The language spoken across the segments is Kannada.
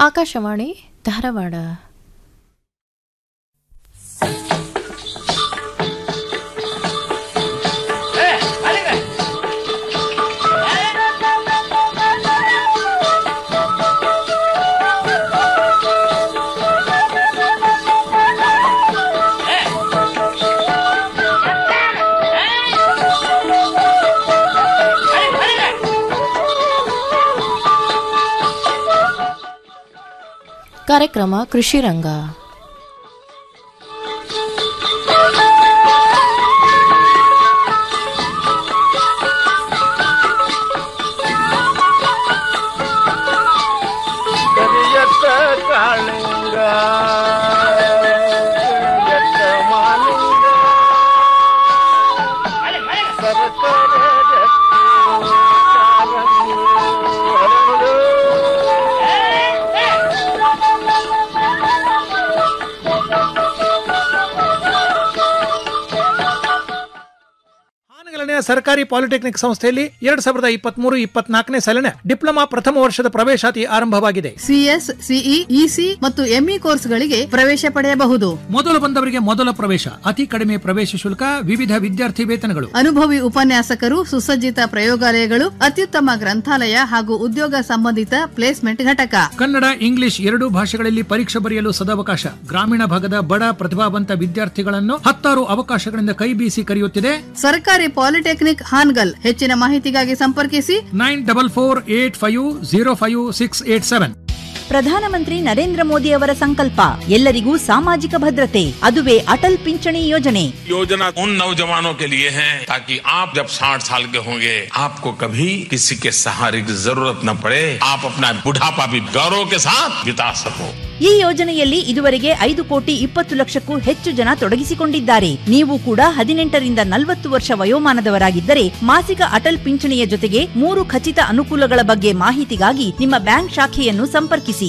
ಆಕಾಶವಾಣಿ ಧಾರವಾಡ ಕಾರ್ಯಕ್ರಮ ಕೃಷಿ ರಂಗ ಕರಿಯತ್ತ ಕಾಳಿಂಗ ಕರಿಯತ್ತ ಮಾಲಿಂಗ ಸರಸರ ರತ್ನ ಕಾರಂಗಿ ಹರಳು. ಹಾನಗಲನೆಯ ಸರ್ಕಾರಿ ಪಾಲಿಟೆಕ್ನಿಕ್ ಸಂಸ್ಥೆಯಲ್ಲಿ ಎರಡ್ ಸಾವಿರದ ಇಪ್ಪತ್ಮೂರು ಇಪ್ಪತ್ನಾಲ್ಕನೇ ಸಾಲಿನ ಡಿಪ್ಲೊಮಾ ಪ್ರಥಮ ವರ್ಷದ ಪ್ರವೇಶಾತಿ ಆರಂಭವಾಗಿದೆ ಸಿಎಸ್ ಸಿಇ ಇಸಿ ಮತ್ತು ಎಂಇ ಕೋರ್ಸ್ಗಳಿಗೆ ಪ್ರವೇಶ ಪಡೆಯಬಹುದು ಮೊದಲು ಬಂದವರಿಗೆ ಮೊದಲ ಪ್ರವೇಶ ಅತಿ ಕಡಿಮೆ ಪ್ರವೇಶ ಶುಲ್ಕ ವಿವಿಧ ವಿದ್ಯಾರ್ಥಿ ವೇತನಗಳು ಅನುಭವಿ ಉಪನ್ಯಾಸಕರು ಸುಸಜ್ಜಿತ ಪ್ರಯೋಗಾಲಯಗಳು ಅತ್ಯುತ್ತಮ ಗ್ರಂಥಾಲಯ ಹಾಗೂ ಉದ್ಯೋಗ ಸಂಬಂಧಿತ ಪ್ಲೇಸ್ಮೆಂಟ್ ಘಟಕ ಕನ್ನಡ ಇಂಗ್ಲಿಷ್ ಎರಡೂ ಭಾಷೆಗಳಲ್ಲಿ ಪರೀಕ್ಷೆ ಬರೆಯಲು ಸದವಕಾಶ ಗ್ರಾಮೀಣ ಭಾಗದ ಬಡ ಪ್ರತಿಭಾವಂತ ವಿದ್ಯಾರ್ಥಿಗಳನ್ನು ಹತ್ತಾರು ಅವಕಾಶಗಳಿಂದ ಕೈ ಬೀಸಿ ಕರೆಯುತ್ತಿದೆ ಸರ್ಕಾರಿ ಪಾಲಿಟೆಕ್ನಿಕ್ ಹಾನ್ಗಲ್ ಹೆಚ್ಚಿನ ಮಾಹಿತಿಗಾಗಿ ಸಂಪರ್ಕಿಸಿ nine double four eight five zero five six eight seven ಪ್ರಧಾನಮಂತ್ರಿ ನರೇಂದ್ರ ಮೋದಿ ಅವರ ಸಂಕಲ್ಪ ಎಲ್ಲರಿಗೂ ಸಾಮಾಜಿಕ ಭದ್ರತೆ ಅದುವೇ ಅಟಲ್ ಪಿಂಚಣಿ ಯೋಜನೆ योजना उन नौजवानों के लिए है ताकि आप जब 60 साल के होंगे आपको कभी किसी के सहारे की जरूरत न पड़े आप अपना बुढ़ापा भी गौरव के साथ बिता सको ಈ ಯೋಜನೆಯಲ್ಲಿ ಇದುವರೆಗೆ ಐದು ಕೋಟಿ ಇಪ್ಪತ್ತು ಲಕ್ಷಕ್ಕೂ ಹೆಚ್ಚು ಜನ ತೊಡಗಿಸಿಕೊಂಡಿದ್ದಾರೆ ನೀವು ಕೂಡ ಹದಿನೆಂಟರಿಂದ ನಲವತ್ತು ವರ್ಷ ವಯೋಮಾನದವರಾಗಿದ್ದರೆ ಮಾಸಿಕ ಅಟಲ್ ಪಿಂಚಣಿಯ ಜೊತೆಗೆ ಮೂರು ಖಚಿತ ಅನುಕೂಲಗಳ ಬಗ್ಗೆ ಮಾಹಿತಿಗಾಗಿ ನಿಮ್ಮ ಬ್ಯಾಂಕ್ ಶಾಖೆಯನ್ನು ಸಂಪರ್ಕಿಸಿ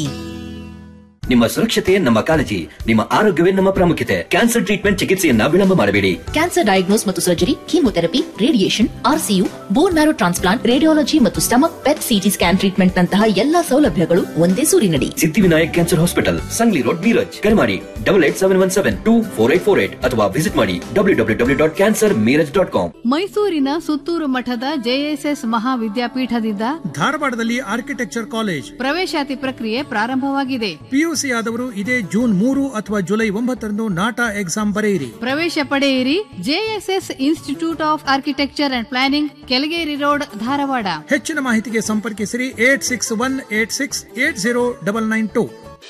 ನಿಮ್ಮ ಸುರಕ್ಷತೆ ನಮ್ಮ ಕಾಳಜಿ ನಿಮ್ಮ ಆರೋಗ್ಯವೇ ನಮ್ಮ ಪ್ರಾಮುಖ್ಯತೆ ಕ್ಯಾನ್ಸರ್ ಟ್ರೀಟ್ಮೆಂಟ್ ಚಿಕಿತ್ಸೆಯನ್ನ ವಿಳಂಬ ಮಾಡಬೇಡಿ ಕ್ಯಾನ್ಸರ್ ಡಯಾಗ್ನೋಸ್ ಮತ್ತು surgery chemotherapy radiation RCU bone marrow transplant radiology ಮತ್ತು stomach PET CT scan treatment ನಂತಹ ಎಲ್ಲಾ ಸೌಲಭ್ಯಗಳು ಒಂದೇ ಸೂರಿನಡಿ Siddhivinayak cancer hospital Sangli road Miraj ಕರೆ ಮಾಡಿ double eight seven one seven two four eight four eight ಅಥವಾ ವಿಸಿಟ್ ಮಾಡಿ W W W dot cancer Miraj dot com ಮೈಸೂರಿನ ಸುತ್ತೂರು ಮಠದ ಜೆಎಸ್ಎಸ್ ಮಹಾವಿದ್ಯಾಪೀಠದಿಂದ ಧಾರವಾಡದಲ್ಲಿ ಆರ್ಕಿಟೆಕ್ಚರ್ ಕಾಲೇಜ್ ಪ್ರವೇಶಾತಿ ಪ್ರಕ್ರಿಯೆ ಪ್ರಾರಂಭವಾಗಿದೆ ಪಿಯುಸಿ ಆದವರು ಇದೇ ಜೂನ್ ಮೂರು ಅಥವಾ ಜುಲೈ ಒಂಬತ್ತರಂದು ನಾಟಾ ಎಕ್ಸಾಮ್ ಬರೆಯಿರಿ ಪ್ರವೇಶ ಪಡೆಯಿರಿ JSS institute of architecture and planning Kelageri road Dharwad ಹೆಚ್ಚಿನ ಮಾಹಿತಿಗೆ ಸಂಪರ್ಕಿಸಿರಿ eight six one eight six eight zero double nine two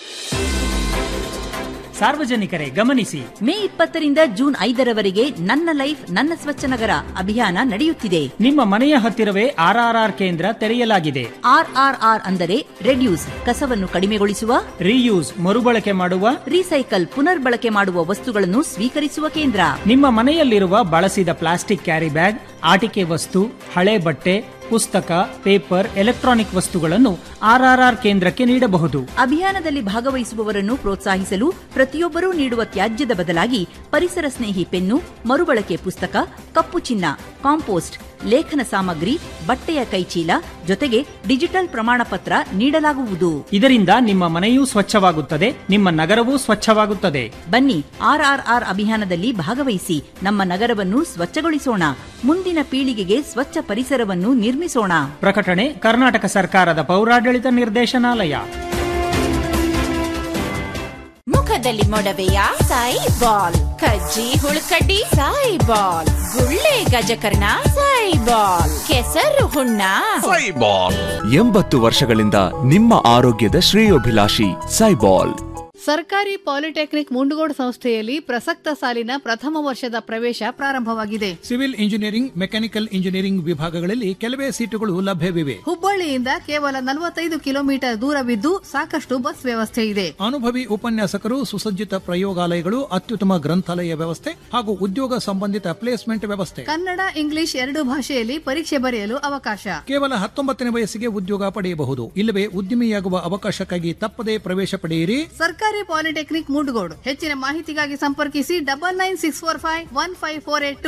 ಸಾರ್ವಜನಿಕರೇ ಗಮನಿಸಿ ಮೇ ಇಪ್ಪತ್ತರಿಂದ ಜೂನ್ ಐದರವರೆಗೆ ನನ್ನ ಲೈಫ್ ನನ್ನ ಸ್ವಚ್ಛ ನಗರ ಅಭಿಯಾನ ನಡೆಯುತ್ತಿದೆ ನಿಮ್ಮ ಮನೆಯ ಹತ್ತಿರವೇ ಆರ್ಆರ್ಆರ್ ಕೇಂದ್ರ ತೆರೆಯಲಾಗಿದೆ ಆರ್ಆರ್ಆರ್ ಅಂದರೆ ರೆಡ್ಯೂಸ್ ಕಸವನ್ನು ಕಡಿಮೆಗೊಳಿಸುವ ರೀಯೂಸ್ ಮರುಬಳಕೆ ಮಾಡುವ ರೀಸೈಕಲ್ ಪುನರ್ಬಳಕೆ ಮಾಡುವ ವಸ್ತುಗಳನ್ನು ಸ್ವೀಕರಿಸುವ ಕೇಂದ್ರ ನಿಮ್ಮ ಮನೆಯಲ್ಲಿರುವ ಬಳಸಿದ ಪ್ಲಾಸ್ಟಿಕ್ ಕ್ಯಾರಿ ಬ್ಯಾಗ್ ಆಟಿಕೆ ವಸ್ತು ಹಳೆ ಬಟ್ಟೆ ಪುಸ್ತಕ ಪೇಪರ್ ಎಲೆಕ್ಟ್ರಾನಿಕ್ ವಸ್ತುಗಳನ್ನು ಆರ್ಆರ್ಆರ್ ಕೇಂದ್ರಕ್ಕೆ ನೀಡಬಹುದು ಅಭಿಯಾನದಲ್ಲಿ ಭಾಗವಹಿಸುವವರನ್ನು ಪ್ರೋತ್ಸಾಹಿಸಲು ಪ್ರತಿಯೊಬ್ಬರೂ ನೀಡುವ ತ್ಯಾಜ್ಯದ ಬದಲಾಗಿ ಪರಿಸರ ಸ್ನೇಹಿ ಪೆನ್ನು ಮರುಬಳಕೆ ಪುಸ್ತಕ ಕಪ್ಪು ಚಿನ್ನ ಕಾಂಪೋಸ್ಟ್ ಲೇಖನ ಸಾಮಗ್ರಿ ಬಟ್ಟೆಯ ಕೈಚೀಲ ಜೊತೆಗೆ ಡಿಜಿಟಲ್ ಪ್ರಮಾಣ ಪತ್ರ ನೀಡಲಾಗುವುದು ಇದರಿಂದ ನಿಮ್ಮ ಮನೆಯೂ ಸ್ವಚ್ಛವಾಗುತ್ತದೆ ನಿಮ್ಮ ನಗರವೂ ಸ್ವಚ್ಛವಾಗುತ್ತದೆ ಬನ್ನಿ ಆರ್ಆರ್ಆರ್ ಅಭಿಯಾನದಲ್ಲಿ ಭಾಗವಹಿಸಿ ನಮ್ಮ ನಗರವನ್ನು ಸ್ವಚ್ಛಗೊಳಿಸೋಣ ಮುಂದಿನ ಪೀಳಿಗೆಗೆ ಸ್ವಚ್ಛ ಪರಿಸರವನ್ನು ನಿರ್ಮಿಸೋಣ ಪ್ರಕಟಣೆ ಕರ್ನಾಟಕ ಸರ್ಕಾರದ ಪೌರಾಡಳಿತ ನಿರ್ದೇಶನಾಲಯ ಮುಖದಲ್ಲಿ ಮೊಡವೆಯ ಸಾಯಿ ಬಾಲ್ ಕಜ್ಜಿ ಹುಳುಕಡ್ಡಿ ಸಾಯಿ ಬಾಲ್ ಗುಳ್ಳೆ ಗಜಕರ್ಣ ಸಾಯಿ ಬಾಲ್ ಕೆಸರು ಹುಣ್ಣ ಎಂಬತ್ತು ವರ್ಷಗಳಿಂದ ನಿಮ್ಮ ಆರೋಗ್ಯದ ಶ್ರೇಯೋಭಿಲಾಷಿ ಸೈಬಾಲ್ ಸರ್ಕಾರಿ ಪಾಲಿಟೆಕ್ನಿಕ್ ಮುಂಡಗೋಡ್ ಸಂಸ್ಥೆಯಲ್ಲಿ ಪ್ರಸಕ್ತ ಸಾಲಿನ ಪ್ರಥಮ ವರ್ಷದ ಪ್ರವೇಶ ಪ್ರಾರಂಭವಾಗಿದೆ ಸಿವಿಲ್ ಇಂಜಿನಿಯರಿಂಗ್ ಮೆಕ್ಯಾನಿಕಲ್ ಇಂಜಿನಿಯರಿಂಗ್ ವಿಭಾಗಗಳಲ್ಲಿ ಕೆಲವೇ ಸೀಟುಗಳು ಲಭ್ಯವಿವೆ ಹುಬ್ಬಳ್ಳಿಯಿಂದ ಕೇವಲ ನಲವತ್ತೈದು ಕಿಲೋಮೀಟರ್ ದೂರವಿದ್ದು ಸಾಕಷ್ಟು ಬಸ್ ವ್ಯವಸ್ಥೆ ಇದೆ ಅನುಭವಿ ಉಪನ್ಯಾಸಕರು ಸುಸಜ್ಜಿತ ಪ್ರಯೋಗಾಲಯಗಳು ಅತ್ಯುತ್ತಮ ಗ್ರಂಥಾಲಯ ವ್ಯವಸ್ಥೆ ಹಾಗೂ ಉದ್ಯೋಗ ಸಂಬಂಧಿತ ಪ್ಲೇಸ್ಮೆಂಟ್ ವ್ಯವಸ್ಥೆ ಕನ್ನಡ ಇಂಗ್ಲಿಷ್ ಎರಡು ಭಾಷೆಯಲ್ಲಿ ಪರೀಕ್ಷೆ ಬರೆಯಲು ಅವಕಾಶ ಕೇವಲ ಹತ್ತೊಂಬತ್ತನೇ ವಯಸ್ಸಿಗೆ ಉದ್ಯೋಗ ಪಡೆಯಬಹುದು ಇಲ್ಲವೇ ಉದ್ಯಮಿಯಾಗುವ ಅವಕಾಶಕ್ಕಾಗಿ ತಪ್ಪದೇ ಪ್ರವೇಶ ಪಡೆಯಿರಿ ಸರ್ಕಾರಿ ಪಾಲಿಟೆಕ್ನಿಕ್ ಮುಂಡಗೋಡು ಹೆಚ್ಚಿನ ಮಾಹಿತಿಗಾಗಿ ಸಂಪರ್ಕಿಸಿ double nine six four five one five four eight two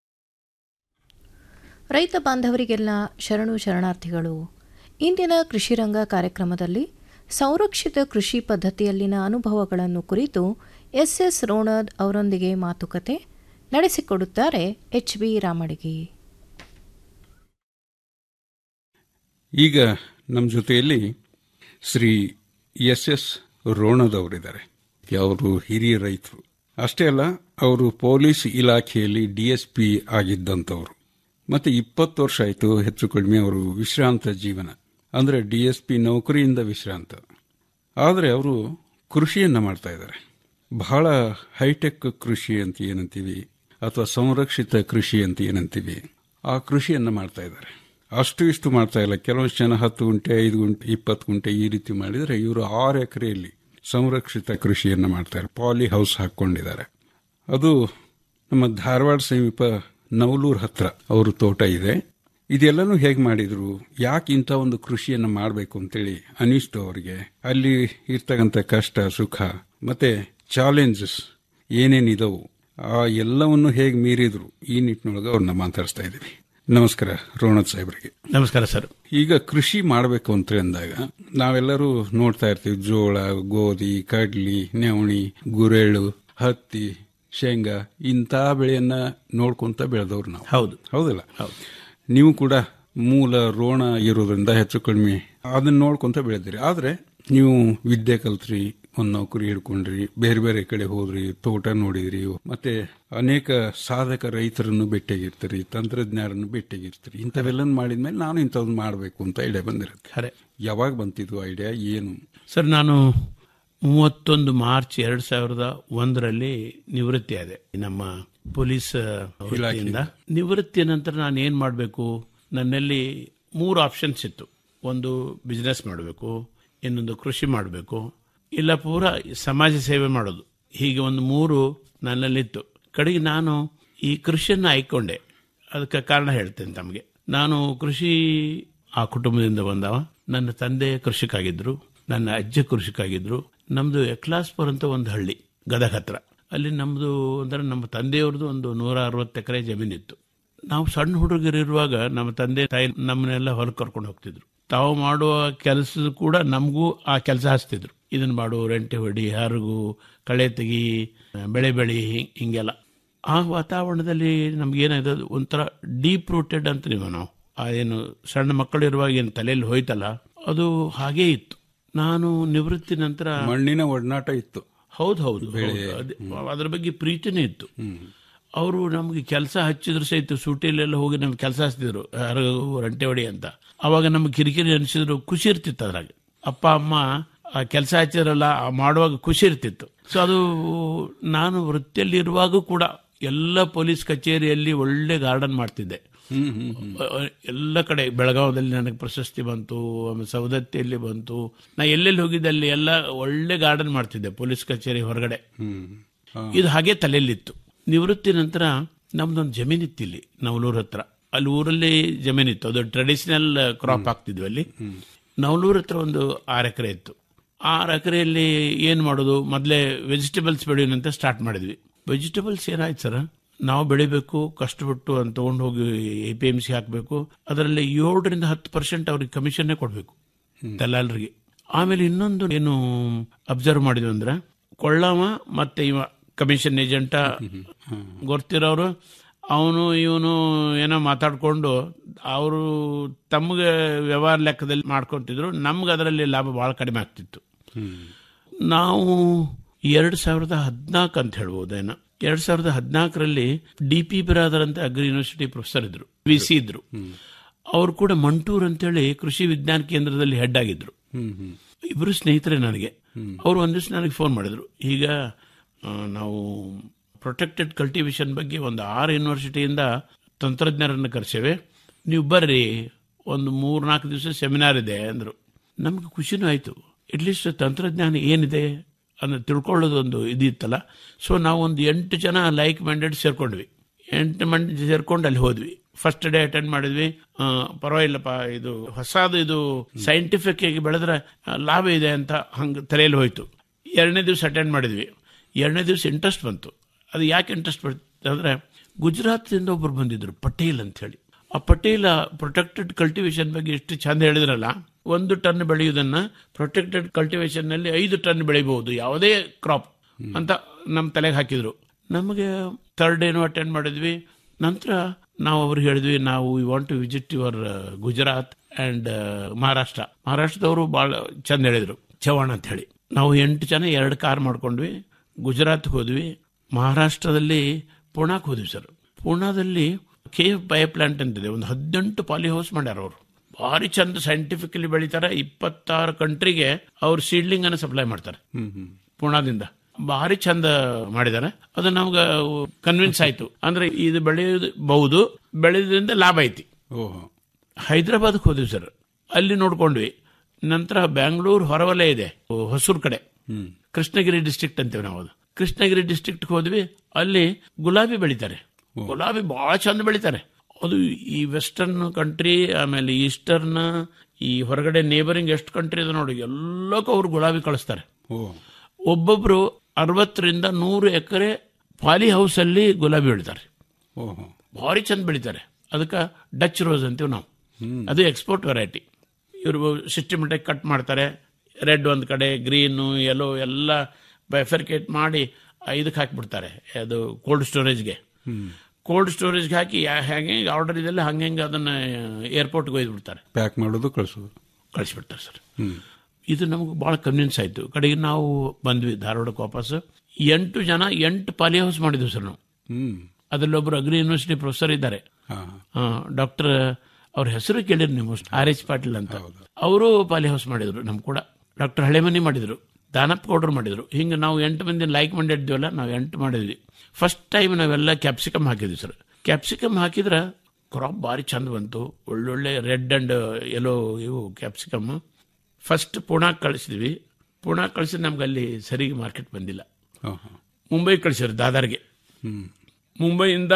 ರೈತ ಬಾಂಧವರಿಗೆಲ್ಲ ಶರಣು ಶರಣಾರ್ಥಿಗಳು ಇಂದಿನ ಕೃಷಿ ರಂಗ ಕಾರ್ಯಕ್ರಮದಲ್ಲಿ ಸಂರಕ್ಷಿತ ಕೃಷಿ ಪದ್ಧತಿಯಲ್ಲಿನ ಅನುಭವಗಳನ್ನು ಕುರಿತು ಎಸ್ ಎಸ್ ರೋಣದ್ ಅವರೊಂದಿಗೆ ಮಾತುಕತೆ ನಡೆಸಿಕೊಡುತ್ತಾರೆ ಎಚ್ ಬಿ ರಾಮಡಿಗೆ ಈಗ ನಮ್ಮ ಜೊತೆಯಲ್ಲಿ ಶ್ರೀ ಎಸ್ ಎಸ್ ರೋಣದವರಿದ್ದಾರೆ ಅವರು ಹಿರಿಯ ರೈತರು ಅಷ್ಟೇ ಅಲ್ಲ ಅವರು ಪೊಲೀಸ್ ಇಲಾಖೆಯಲ್ಲಿ ಡಿ ಎಸ್ ಪಿ ಆಗಿದ್ದಂಥವ್ರು ಮತ್ತೆ ಇಪ್ಪತ್ತು ವರ್ಷ ಆಯಿತು ಹೆಚ್ಚು ಕಡಿಮೆ ಅವರು ವಿಶ್ರಾಂತ ಜೀವನ ಅಂದರೆ ಡಿ ಎಸ್ ಪಿ ನೌಕರಿಯಿಂದ ವಿಶ್ರಾಂತ ಆದರೆ ಅವರು ಕೃಷಿಯನ್ನು ಮಾಡ್ತಾ ಇದ್ದಾರೆ ಬಹಳ ಹೈಟೆಕ್ ಕೃಷಿ ಅಂತ ಏನಂತೀವಿ ಅಥವಾ ಸಂರಕ್ಷಿತ ಕೃಷಿ ಅಂತ ಏನಂತೀವಿ ಆ ಕೃಷಿಯನ್ನು ಮಾಡ್ತಾ ಇದ್ದಾರೆ ಅಷ್ಟು ಇಷ್ಟು ಮಾಡ್ತಾ ಇಲ್ಲ ಕೆಲವಷ್ಟು ಜನ ಹತ್ತು ಗುಂಟೆ ಐದು ಗುಂಟೆ ಇಪ್ಪತ್ತು ಗುಂಟೆ ಈ ರೀತಿ ಮಾಡಿದರೆ ಇವರು ಆರು ಎಕರೆಯಲ್ಲಿ ಸಂರಕ್ಷಿತ ಕೃಷಿಯನ್ನು ಮಾಡ್ತಾರೆ ಪಾಲಿ ಹೌಸ್ ಹಾಕೊಂಡಿದ್ದಾರೆ ಅದು ನಮ್ಮ ಧಾರವಾಡ ಸಮೀಪ ನವಲೂರ್ ಹತ್ರ ಅವರು ತೋಟ ಇದೆ ಇದೆಲ್ಲನೂ ಹೇಗೆ ಮಾಡಿದ್ರು ಯಾಕೆ ಇಂಥ ಒಂದು ಕೃಷಿಯನ್ನು ಮಾಡಬೇಕು ಅಂತೇಳಿ ಅನಿಸ್ತು ಅವರಿಗೆ ಅಲ್ಲಿ ಇರ್ತಕ್ಕಂಥ ಕಷ್ಟ ಸುಖ ಮತ್ತೆ ಚಾಲೆಂಜಸ್ ಏನೇನಿದವು ಆ ಎಲ್ಲವನ್ನು ಹೇಗೆ ಮೀರಿದ್ರು ಈ ನಿಟ್ಟಿನೊಳಗೆ ಅವ್ರನ್ನ ಮಾತಾಡಿಸ್ತಾ ಇದ್ದೀವಿ ನಮಸ್ಕಾರ ರೋಣತ್ ಸಾಹೇಬ್ರಿಗೆ ನಮಸ್ಕಾರ ಸರ್ ಈಗ ಕೃಷಿ ಮಾಡಬೇಕು ಅಂತ ಅಂದಾಗ ನಾವೆಲ್ಲರೂ ನೋಡ್ತಾ ಇರ್ತೀವಿ ಜೋಳ ಗೋಧಿ ಕಡ್ಲಿ ನವಣಿ ಗುರೆಳ್ಳು ಹತ್ತಿ ಶೇಂಗಾ ಇಂಥ ಬೆಳೆಯನ್ನ ನೋಡ್ಕೊಂತ ಬೆಳೆದವ್ರು ನಾವು ಹೌದು ಹೌದಲ್ಲ ನೀವು ಕೂಡ ಮೂಲ ರೋಣ ಇರೋದ್ರಿಂದ ಹೆಚ್ಚು ಕಡಿಮೆ ಅದನ್ನ ನೋಡ್ಕೊಂತ ಬೆಳೆದಿರಿ ಆದ್ರೆ ನೀವು ವಿದ್ಯೆ ಕಲ್ತ್ರಿ ಒಂದ್ ನೌಕರಿ ಹಿಡ್ಕೊಂಡ್ರಿ ಬೇರೆ ಬೇರೆ ಕಡೆ ಹೋದ್ರಿ ತೋಟ ನೋಡಿದ್ರಿ ಮತ್ತೆ ಅನೇಕ ಸಾಧಕ ರೈತರನ್ನು ಭೇಟಿಯಾಗಿರ್ತೀರಿ ತಂತ್ರಜ್ಞರನ್ನು ಭೇಟಿಯಾಗಿರ್ತೀರಿ ಇಂಥವೆಲ್ಲ ಮಾಡಿದ್ಮೇಲೆ ನಾನು ಇಂಥವ್ದು ಮಾಡಬೇಕು ಅಂತ ಐಡಿಯಾ ಬಂದಿರುತ್ತೆ ಖರೆ ಯಾವಾಗ ಬಂತಿದ್ದು ಐಡಿಯಾ ಏನು ಸರ್ ನಾನು ಮೂವತ್ತೊಂದು ಮಾರ್ಚ್ ಎರಡ್ ಸಾವಿರದ ಒಂದರಲ್ಲಿ ನಿವೃತ್ತಿ ಆದೆ ನಮ್ಮ ಪೊಲೀಸ್ ವೃತ್ತಿಯಿಂದ ನಿವೃತ್ತಿಯ ನಂತರ ನಾನು ಏನ್ ಮಾಡಬೇಕು ನನ್ನಲ್ಲಿ ಮೂರು ಆಪ್ಷನ್ಸ್ ಇತ್ತು ಒಂದು ಬಿಸ್ನೆಸ್ ಮಾಡಬೇಕು ಇನ್ನೊಂದು ಕೃಷಿ ಮಾಡಬೇಕು ಇಲ್ಲ ಪೂರ ಸಮಾಜ ಸೇವೆ ಮಾಡೋದು ಹೀಗೆ ಒಂದು ಮೂರು ನನ್ನಲ್ಲಿತ್ತು ಕಡೆಗೆ ನಾನು ಈ ಕೃಷಿಯನ್ನು ಆಯ್ಕೊಂಡೆ ಅದಕ್ಕೆ ಕಾರಣ ಹೇಳ್ತೇನೆ ತಮಗೆ ನಾನು ಕೃಷಿ ಆ ಕುಟುಂಬದಿಂದ ಬಂದವ ನನ್ನ ತಂದೆ ಕೃಷಿಕಾಗಿದ್ರು ನನ್ನ ಅಜ್ಜ ಕೃಷಿಕಾಗಿದ್ರು ನಮ್ದು ಎಕ್ಲಾಸ್ಪುರ್ ಅಂತ ಒಂದು ಹಳ್ಳಿ ಗದಗ ಹತ್ರ ಅಲ್ಲಿ ನಮ್ದು ಅಂದ್ರೆ ನಮ್ಮ ತಂದೆಯವ್ರದ್ದು ಒಂದು ನೂರ ಅರವತ್ತು ಎಕರೆ ಜಮೀನಿತ್ತು ನಾವು ಸಣ್ಣ ಹುಡುಗರಿರುವಾಗ ನಮ್ಮ ತಂದೆ ತಾಯಿ ನಮ್ಮನ್ನೆಲ್ಲ ಹೊರಗೆ ಕರ್ಕೊಂಡು ಹೋಗ್ತಿದ್ರು ತಾವು ಮಾಡುವ ಕೆಲಸ ಕೂಡ ನಮಗೂ ಆ ಕೆಲಸ ಹಚ್ತಿದ್ರು ಇದನ್ನ ಮಾಡು ರೆಂಟೆ ಹೊಡಿ ಹರಗು ಕಳೆ ತೆಗಿ ಬೆಳೆ ಬೆಳಿ ಹಿಂಗ್- ಹಿಂಗೆಲ್ಲ ಆ ವಾತಾವರಣದಲ್ಲಿ ನಮ್ಗೇನಾಯ್ತು ಅದು ಒಂಥರ ಡೀಪ್ ರೂಟೆಡ್ ಅಂತೀವಿ ನಾವು ಆ ಏನು ಸಣ್ಣ ಮಕ್ಕಳಿರುವಾಗ ಏನು ತಲೆಯಲ್ಲಿ ಹೋಯ್ತಲ್ಲ ಅದು ಹಾಗೇ ಇತ್ತು ನಾನು ನಿವೃತ್ತಿ ನಂತರ ಮಣ್ಣಿನ ಒಡನಾಟ ಇತ್ತು ಹೌದು ಹೌದು ಹೌದು. ಅದೇ- ಅದ್ರ ಬಗ್ಗೆ ಪ್ರೀತಿನೇ ಇತ್ತು ಅವರು ನಮಗೆ ಕೆಲಸ ಹಚ್ಚಿದ್ರು ಸಹಿತ ಸೂಟಿಲೆಲ್ಲ ಹೋಗಿ ನಮ್ಗೆ ಕೆಲಸ ಹಚ್ತಿದ್ರು ಹರಗು ರಂಟೆ ಹೊಡಿ ಅಂತ ಅವಾಗ ನಮ್ಗೆ ಕಿರಿಕಿರಿ ಅನಿಸಿದ್ರು ಖುಷಿ ಇರ್ತಿತ್ತು ಅದ್ರಾಗ ಅಪ್ಪ ಅಮ್ಮ ಆ ಕೆಲಸ ಹಚ್ಚಿದ್ರಲ್ಲ ಆ ಮಾಡುವಾಗ ಖುಷಿ ಇರ್ತಿತ್ತು ಸೊ ಅದು ನಾನು ವೃತ್ತಿಯಲ್ಲಿ ಇರುವಾಗ ಕೂಡ ಎಲ್ಲ ಪೊಲೀಸ್ ಕಚೇರಿಯಲ್ಲಿ ಒಳ್ಳೆ ಗಾರ್ಡನ್ ಮಾಡ್ತಿದ್ದೆ ಅಹ್, ಎಲ್ಲ ಕಡೆ ಬೆಳಗಾವದಲ್ಲಿ ನನಗೆ ಪ್ರಶಸ್ತಿ ಬಂತು ಆಮೇಲೆ ಸವದತ್ತಿಯಲ್ಲಿ ಬಂತು ನಾ ಎಲ್ಲೆಲ್ಲಿ ಹೋಗಿದ್ದೆ ಅಲ್ಲಿ ಎಲ್ಲ ಒಳ್ಳೆ ಗಾರ್ಡನ್ ಮಾಡ್ತಿದ್ದೆ ಪೊಲೀಸ್ ಕಚೇರಿ ಹೊರಗಡೆ ಇದು ಹಾಗೆ ತಲೆಯಲ್ಲಿತ್ತು ನಿವೃತ್ತಿ ನಂತರ ನಮ್ದೊಂದು ಜಮೀನಿತ್ತು ಇಲ್ಲಿ ನವಲೂರ್ ಹತ್ರ ಅಲ್ಲಿ ಊರಲ್ಲಿ ಜಮೀನಿತ್ತು ಅದು ಟ್ರೆಡಿಷನಲ್ ಕ್ರಾಪ್ ಹಾಕ್ತಿದ್ವಿ ಅಲ್ಲಿ ನವಲೂರ್ ಹತ್ರ ಒಂದು ಆರು ಎಕರೆ ಇತ್ತು ಆರು ಎಕರೆಯಲ್ಲಿ ಏನ್ ಮಾಡೋದು ಮೊದಲೇ ವೆಜಿಟೇಬಲ್ಸ್ ಬೆಳೆಯೋಣಂತ ಸ್ಟಾರ್ಟ್ ಮಾಡಿದ್ವಿ ವೆಜಿಟೇಬಲ್ಸ್ ಏನಾಯ್ತು ಸರ್ ನಾವು ಬೆಳಿಬೇಕು ಕಷ್ಟಪಟ್ಟು ಅಂತ ತಗೊಂಡು ಹೋಗಿ ಎ ಪಿ ಎಂ ಸಿ ಹಾಕಬೇಕು ಅದರಲ್ಲಿ ಏಳರಿಂದ ಹತ್ತು ಪರ್ಸೆಂಟ್ ಅವ್ರಿಗೆ ಕಮಿಷನ್ನೇ ಕೊಡಬೇಕು ದಲ್ಲಾಳರಿಗೆ ಆಮೇಲೆ ಇನ್ನೊಂದು ಏನು ಅಬ್ಸರ್ವ್ ಮಾಡಿದ್ವಿ ಅಂದ್ರೆ ಕೊಳ್ಳವ ಮತ್ತೆ ಇವ ಕಮಿಷನ್ ಏಜೆಂಟ ಗೊತ್ತಿರೋರು ಅವನು ಇವನು ಏನೋ ಮಾತಾಡ್ಕೊಂಡು ಅವರು ತಮಗೆ ವ್ಯವಹಾರ ಲೆಕ್ಕದಲ್ಲಿ ಮಾಡ್ಕೊತಿದ್ರು ನಮ್ಗೆ ಅದರಲ್ಲಿ ಲಾಭ ಬಹಳ ಕಡಿಮೆ ಆಗ್ತಿತ್ತು ನಾವು ಎರಡ್ ಸಾವಿರದ ಹದಿನಾಲ್ಕು ಅಂತ ಹೇಳ್ಬೋದೇನೋ ಎರಡ್ ಸಾವಿರದ ಹದಿನಾಲ್ಕರಲ್ಲಿ ಡಿ ಪಿ ಬಿರಾದರ್ ಅಂತ ಅಗ್ರಿ ಯೂನಿವರ್ಸಿಟಿ ಪ್ರೊಫೆಸರ್ ಇದ್ರು ವಿ ಸಿ ಇದ್ರು ಅವರು ಕೂಡ ಮಂಟೂರ್ ಅಂತೇಳಿ ಕೃಷಿ ವಿಜ್ಞಾನ ಕೇಂದ್ರದಲ್ಲಿ ಹೆಡ್ ಆಗಿದ್ರು ಇಬ್ರು ಸ್ನೇಹಿತರೆ ನನಗೆ ಅವರು ಒಂದ್ ದಿವಸ ನನಗೆ ಫೋನ್ ಮಾಡಿದ್ರು ಈಗ ಆ, ನಾವು ಪ್ರೊಟೆಕ್ಟೆಡ್ ಕಲ್ಟಿವೇಶನ್ ಬಗ್ಗೆ ಒಂದು ಆರು ಯೂನಿವರ್ಸಿಟಿಯಿಂದ ತಂತ್ರಜ್ಞರನ್ನು ಕರೆಸೇವೆ ನೀವು ಬರ್ರಿ ಒಂದು ಮೂರ್ ನಾಲ್ಕು ದಿವಸ ಸೆಮಿನಾರ್ ಇದೆ ಅಂದ್ರು ನಮ್ಗೆ ಖುಷಿನೂ ಆಯ್ತು ಅಟ್ಲೀಸ್ಟ್ ತಂತ್ರಜ್ಞಾನ ಏನಿದೆ ಅನ್ನ ತಿಳ್ಕೊಳ್ಳೋದೊಂದು ಇದಿತ್ತಲ್ಲ ಸೊ ನಾವು ಒಂದು ಎಂಟು ಜನ ಲೈಕ್ ಮೈಂಡೆಡ್ ಸೇರ್ಕೊಂಡ್ವಿ ಎಂಟು ಮಂದಿ ಸೇರ್ಕೊಂಡು ಅಲ್ಲಿ ಹೋದ್ವಿ ಫಸ್ಟ್ ಡೇ ಅಟೆಂಡ್ ಮಾಡಿದ್ವಿ ಆ, ಪರವಾಗಿಲ್ಲಪ್ಪ ಇದು ಹೊಸದು ಇದು ಸೈಂಟಿಫಿಕ್ ಆಗಿ ಬೆಳೆದ್ರೆ ಆ, ಲಾಭ ಇದೆ ಅಂತ ಹಂಗೆ ತಲೆಯಲ್ಲಿ ಹೋಯ್ತು ಎರಡನೇ ದಿವಸ ಅಟೆಂಡ್ ಮಾಡಿದ್ವಿ ಎರಡನೇ ದಿವಸ ಇಂಟ್ರೆಸ್ಟ್ ಬಂತು ಅದು ಯಾಕೆ ಇಂಟ್ರೆಸ್ಟ್ ಬರ್ತದೆ ಅಂದ್ರೆ ಗುಜರಾತ್ದಿಂದ ಒಬ್ರು ಬಂದಿದ್ರು ಪಟೇಲ್ ಅಂತ ಹೇಳಿ ಆ ಪಟೇಲ ಪ್ರೊಟೆಕ್ಟೆಡ್ ಕಲ್ಟಿವೇಶನ್ ಬಗ್ಗೆ ಎಷ್ಟು ಚಂದ ಹೇಳಿದ್ರಲ್ಲ ಒಂದು ಟನ್ ಬೆಳೆಯುವುದನ್ನ ಪ್ರೊಟೆಕ್ಟೆಡ್ ಕಲ್ಟಿವೇಶನ್ ನಲ್ಲಿ ಐದು ಟನ್ ಬೆಳಿಬಹುದು ಯಾವುದೇ ಕ್ರಾಪ್ ಅಂತ ನಮ್ಮ ತಲೆಗೆ ಹಾಕಿದ್ರು ನಮಗೆ ಥರ್ಡ್ ಡೇನು ಅಟೆಂಡ್ ಮಾಡಿದ್ವಿ ನಂತರ ನಾವು ಅವ್ರಿಗೆ ಹೇಳಿದ್ವಿ ನಾವು we want to visit your Gujarat and Maharashtra ಮಹಾರಾಷ್ಟ್ರದವರು ಬಹಳ ಚಂದ ಹೇಳಿದ್ರು ಚವಾಣ್ ಅಂತ ಹೇಳಿ ನಾವು ಎಂಟು ಜನ ಎರಡು ಕಾರ್ ಮಾಡ್ಕೊಂಡ್ವಿ ಗುಜರಾತ್ ಹೋದ್ವಿ ಮಹಾರಾಷ್ಟ್ರದಲ್ಲಿ ಪುಣಾಕ್ ಹೋದ್ವಿ ಸರ್ ಪುಣಾದಲ್ಲಿ ಕೆ ಎಫ್ ಬಯೋ ಪ್ಲಾಂಟ್ ಅಂತಿದೆ ಒಂದು ಹದಿನೆಂಟು ಪಾಲಿ ಹೌಸ್ ಮಾಡ್ಯಾರ ಅವರು ಭಾರಿ ಚಂದ ಸೈಂಟಿಫಿಕಲಿ ಬೆಳಿತಾರೆ ಇಪ್ಪತ್ತಾರು ಕಂಟ್ರಿಗೆ ಅವ್ರು ಸೀಡ್ಲಿಂಗ್ ಅನ್ನು ಸಪ್ಲೈ ಮಾಡ್ತಾರೆ ಪುಣಾದಿಂದ ಭಾರಿ ಚಂದ ಮಾಡಿದ್ದಾರೆ ಅದು ನಮ್ಗೆ ಕನ್ವಿನ್ಸ್ ಆಯ್ತು ಅಂದ್ರೆ ಇದು ಬೆಳೆಯಬಹುದು ಬೆಳೆಯೋದ್ರಿಂದ ಲಾಭ ಐತಿ ಓಹೋ ಹೈದರಾಬಾದ್ಗೆ ಹೋದ್ವಿ ಸರ್ ಅಲ್ಲಿ ನೋಡ್ಕೊಂಡ್ವಿ ನಂತರ ಬ್ಯಾಂಗ್ಳೂರ್ ಹೊರವಲಯ ಇದೆ ಹೊಸೂರ್ ಕಡೆ ಕೃಷ್ಣಗಿರಿ ಡಿಸ್ಟ್ರಿಕ್ಟ್ ಅಂತೀವಿ ನಾವು ಅದು ಕೃಷ್ಣಗಿರಿ ಡಿಸ್ಟ್ರಿಕ್ಟ್ ಹೋದ್ವಿ ಅಲ್ಲಿ ಗುಲಾಬಿ ಬೆಳಿತಾರೆ ಗುಲಾಬಿ ಬಹಳ ಚಂದ ಬೆಳಿತಾರೆ ಅದು ಈ ವೆಸ್ಟರ್ನ್ ಕಂಟ್ರಿ ಆಮೇಲೆ ಈಸ್ಟರ್ನ್ ಈ ಹೊರಗಡೆ ನೇಬರಿಂಗ್ ಎಷ್ಟು ಕಂಟ್ರಿ ಇದೆ ನೋಡಿ ಎಲ್ಲಕ್ಕೂ ಅವ್ರು ಗುಲಾಬಿ ಕಳಿಸ್ತಾರೆ ಓ ಒಬ್ಬೊಬ್ರು ಅರವತ್ತರಿಂದ ನೂರು ಎಕರೆ ಪಾಲಿ ಹೌಸ್ ಅಲ್ಲಿ ಗುಲಾಬಿ ಬೆಳಿತಾರೆ ಓಹೋ ಭಾರಿ ಚಂದ ಬೆಳಿತಾರೆ ಅದಕ್ಕೆ ಡಚ್ ರೋಸ್ ಅಂತೀವಿ ನಾವು ಅದು ಎಕ್ಸ್ಪೋರ್ಟ್ ವೆರೈಟಿ ಇವರು ಸಿಸ್ಟಮೆಟಿಕ್ ಕಟ್ ಮಾಡ್ತಾರೆ ರೆಡ್ ಒಂದು ಕಡೆ ಗ್ರೀನು ಯೆಲ್ಲೋ ಎಲ್ಲ ಬೈಫರ್ಕೇಟ್ ಮಾಡಿ ಇದಕ್ಕೆ ಹಾಕಿಬಿಡ್ತಾರೆ ಅದು ಕೋಲ್ಡ್ ಸ್ಟೋರೇಜ್ಗೆ ಕೋಲ್ಡ್ ಸ್ಟೋರೇಜ್ಗೆ ಹಾಕಿ ಯಾ- ಹೆಂಗೆ ಆರ್ಡರ್ ಇದೆಲ್ಲ ಹಂಗೆ ಹಂಗೆ ಅದನ್ನ ಏರ್ಪೋರ್ಟ್ಗೆ ಒಯ್ದು ಬಿಡ್ತಾರೆ ಪ್ಯಾಕ್ ಮಾಡೋದು ಕಳಿಸೋದು ಕಳಿಸ್ಬಿಡ್ತಾರೆ ಸರ್ ಹ್ಮ್ ಇದು ನಮಗೆ ಭಾಳ ಕನ್ವಿನ್ಸ್ ಆಯ್ತು ಕಡೆಗೆ ನಾವು ಬಂದ್ವಿ ಧಾರವಾಡಕ್ಕೆ ವಾಪಸ್ ಎಂಟು ಜನ ಎಂಟು ಪಾಲಿ ಹೌಸ್ ಮಾಡಿದ್ವಿ ಸರ್ ನಾವು ಹ್ಮ್ ಅದರಲ್ಲಿ ಒಬ್ಬರು ಅಗ್ರಿ ಯೂನಿವರ್ಸಿಟಿ ಪ್ರೊಫೆಸರ್ ಇದ್ದಾರೆ ಹಾ ಡಾಕ್ಟರ್ ಅವ್ರ ಹೆಸರು ಕೇಳಿರಿ ನೀವು ಆರ್ ಎಚ್ ಪಾಟೀಲ್ ಅಂತ ಅವರು ಪಾಲಿ ಹೌಸ್ ಮಾಡಿದ್ರು ನಮ್ ಕೂಡ ಡಾಕ್ಟರ್ ಹಳೆಮನಿ ಮಾಡಿದ್ರು ದಾನಪ್ಪ ಗೌಡ್ರು ಮಾಡಿದ್ರು ಹಿಂಗೆ ನಾವು ಎಂಟು ಮಂದಿ ಲೈಕ್ ಮಾಡಿದ್ವಲ್ಲ ನಾವು ಎಂಟು ಮಾಡಿದ್ವಿ ಫಸ್ಟ್ ಟೈಮ್ ನಾವೆಲ್ಲ ಕ್ಯಾಪ್ಸಿಕಮ್ ಹಾಕಿದ್ವಿ ಸರ್ ಕ್ಯಾಪ್ಸಿಕಮ್ ಹಾಕಿದ್ರೆ ಕ್ರಾಪ್ ಭಾರಿ ಚಂದ ಬಂತು ಒಳ್ಳೊಳ್ಳೆ ರೆಡ್ ಅಂಡ್ ಎಲ್ಲೋ ಇವು ಕ್ಯಾಪ್ಸಿಕಮ್ ಫಸ್ಟ್ ಪುಣಾಕ್ ಕಳಿಸಿದ್ವಿ ಪುಣಾಕ್ ಕಳಿಸಿದ್ ನಮ್ಗೆ ಅಲ್ಲಿ ಸರಿಗೆ ಮಾರ್ಕೆಟ್ ಬಂದಿಲ್ಲ ಆಹಾ. ಮುಂಬೈ ಕಳಿಸಿದ್ರು ದಾದಾರ್ಗೆ ಹ್ಮ್ ಮುಂಬೈಯಿಂದ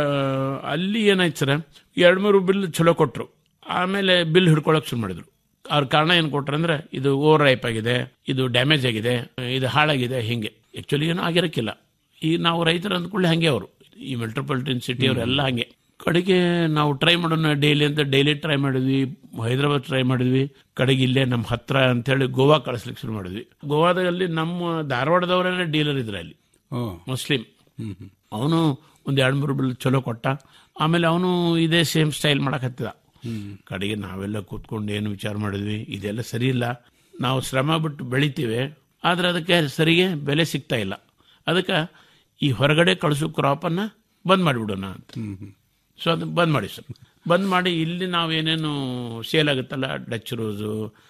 ಅಲ್ಲಿ ಏನಾಯ್ತು ಸರ್ ಎರಡು ಮೂರು ಬಿಲ್ ಚಲೋ ಕೊಟ್ಟರು ಆಮೇಲೆ ಬಿಲ್ ಹಿಡ್ಕೊಳಕ್ ಶುರು ಮಾಡಿದ್ರು ಅವ್ರ ಕಾರಣ ಏನು ಕೊಟ್ರು ಅಂದ್ರೆ ಇದು ಓವರ್ ರೈಪ್ ಆಗಿದೆ ಇದು ಡ್ಯಾಮೇಜ್ ಆಗಿದೆ ಇದು ಹಾಳಾಗಿದೆ ಹಿಂಗೆ ಆಕ್ಚುಲಿ ಏನೂ ಆಗಿರಕ್ಕಿಲ್ಲ ಈಗ ನಾವು ರೈತರು ಅಂದ್ಕೊಳ್ಳಿ ಹಂಗೆ ಅವರು ಈ ಮೆಟ್ರೋಪಾಲಿಟನ್ ಸಿಟಿ ಅವರೆಲ್ಲ ಹಂಗೆ ಕಡೆಗೆ ನಾವು ಟ್ರೈ ಮಾಡೋಣ ಡೈಲಿ ಅಂತ ಡೈಲಿ ಟ್ರೈ ಮಾಡಿದ್ವಿ ಹೈದರಾಬಾದ್ ಟ್ರೈ ಮಾಡಿದ್ವಿ ಕಡೆಗೆ ಇಲ್ಲೇ ನಮ್ಮ ಹತ್ರ ಅಂತೇಳಿ ಗೋವಾ ಕಳಿಸ್ಲಿಕ್ಕೆ ಶುರು ಮಾಡಿದ್ವಿ ಗೋವಾದಲ್ಲಿ ನಮ್ಮ ಧಾರವಾಡದವರೆಲ್ಲ ಡೀಲರ್ ಇದ್ರು ಅಲ್ಲಿ ಓ ಮುಸ್ಲಿಂ ಹ್ಮ್ ಹ್ಮ್ ಅವನು ಒಂದು ಎರಡು ಮೂರು ಬಿಲ್ ಚಲೋ ಕೊಟ್ಟ ಆಮೇಲೆ ಅವನು ಇದೇ ಸೇಮ್ ಸ್ಟೈಲ್ ಮಾಡಕತ್ತಿದ ಕಡೆಗೆ ನಾವೆಲ್ಲ ಕೂತ್ಕೊಂಡು ಏನು ವಿಚಾರ ಮಾಡಿದ್ವಿ ಇದೆಲ್ಲ ಸರಿ ಇಲ್ಲ ನಾವು ಶ್ರಮ ಬಿಟ್ಟು ಬೆಳಿತೀವಿ ಆದ್ರೆ ಅದಕ್ಕೆ ಸರಿಗೆ ಬೆಲೆ ಸಿಗ್ತಾ ಇಲ್ಲ ಅದಕ್ಕೆ ಈ ಹೊರಗಡೆ ಕಳಿಸೋ ಕ್ರಾಪನ್ನ ಬಂದ್ ಮಾಡಿಬಿಡೋಣ ಅಂತ ಸೊ ಅದು ಬಂದ್ ಮಾಡಿ ಸರ್ ಬಂದ್ ಮಾಡಿ ಇಲ್ಲಿ ನಾವೇನೇನು ಸೇಲ್ ಆಗುತ್ತಲ್ಲ Dutch rose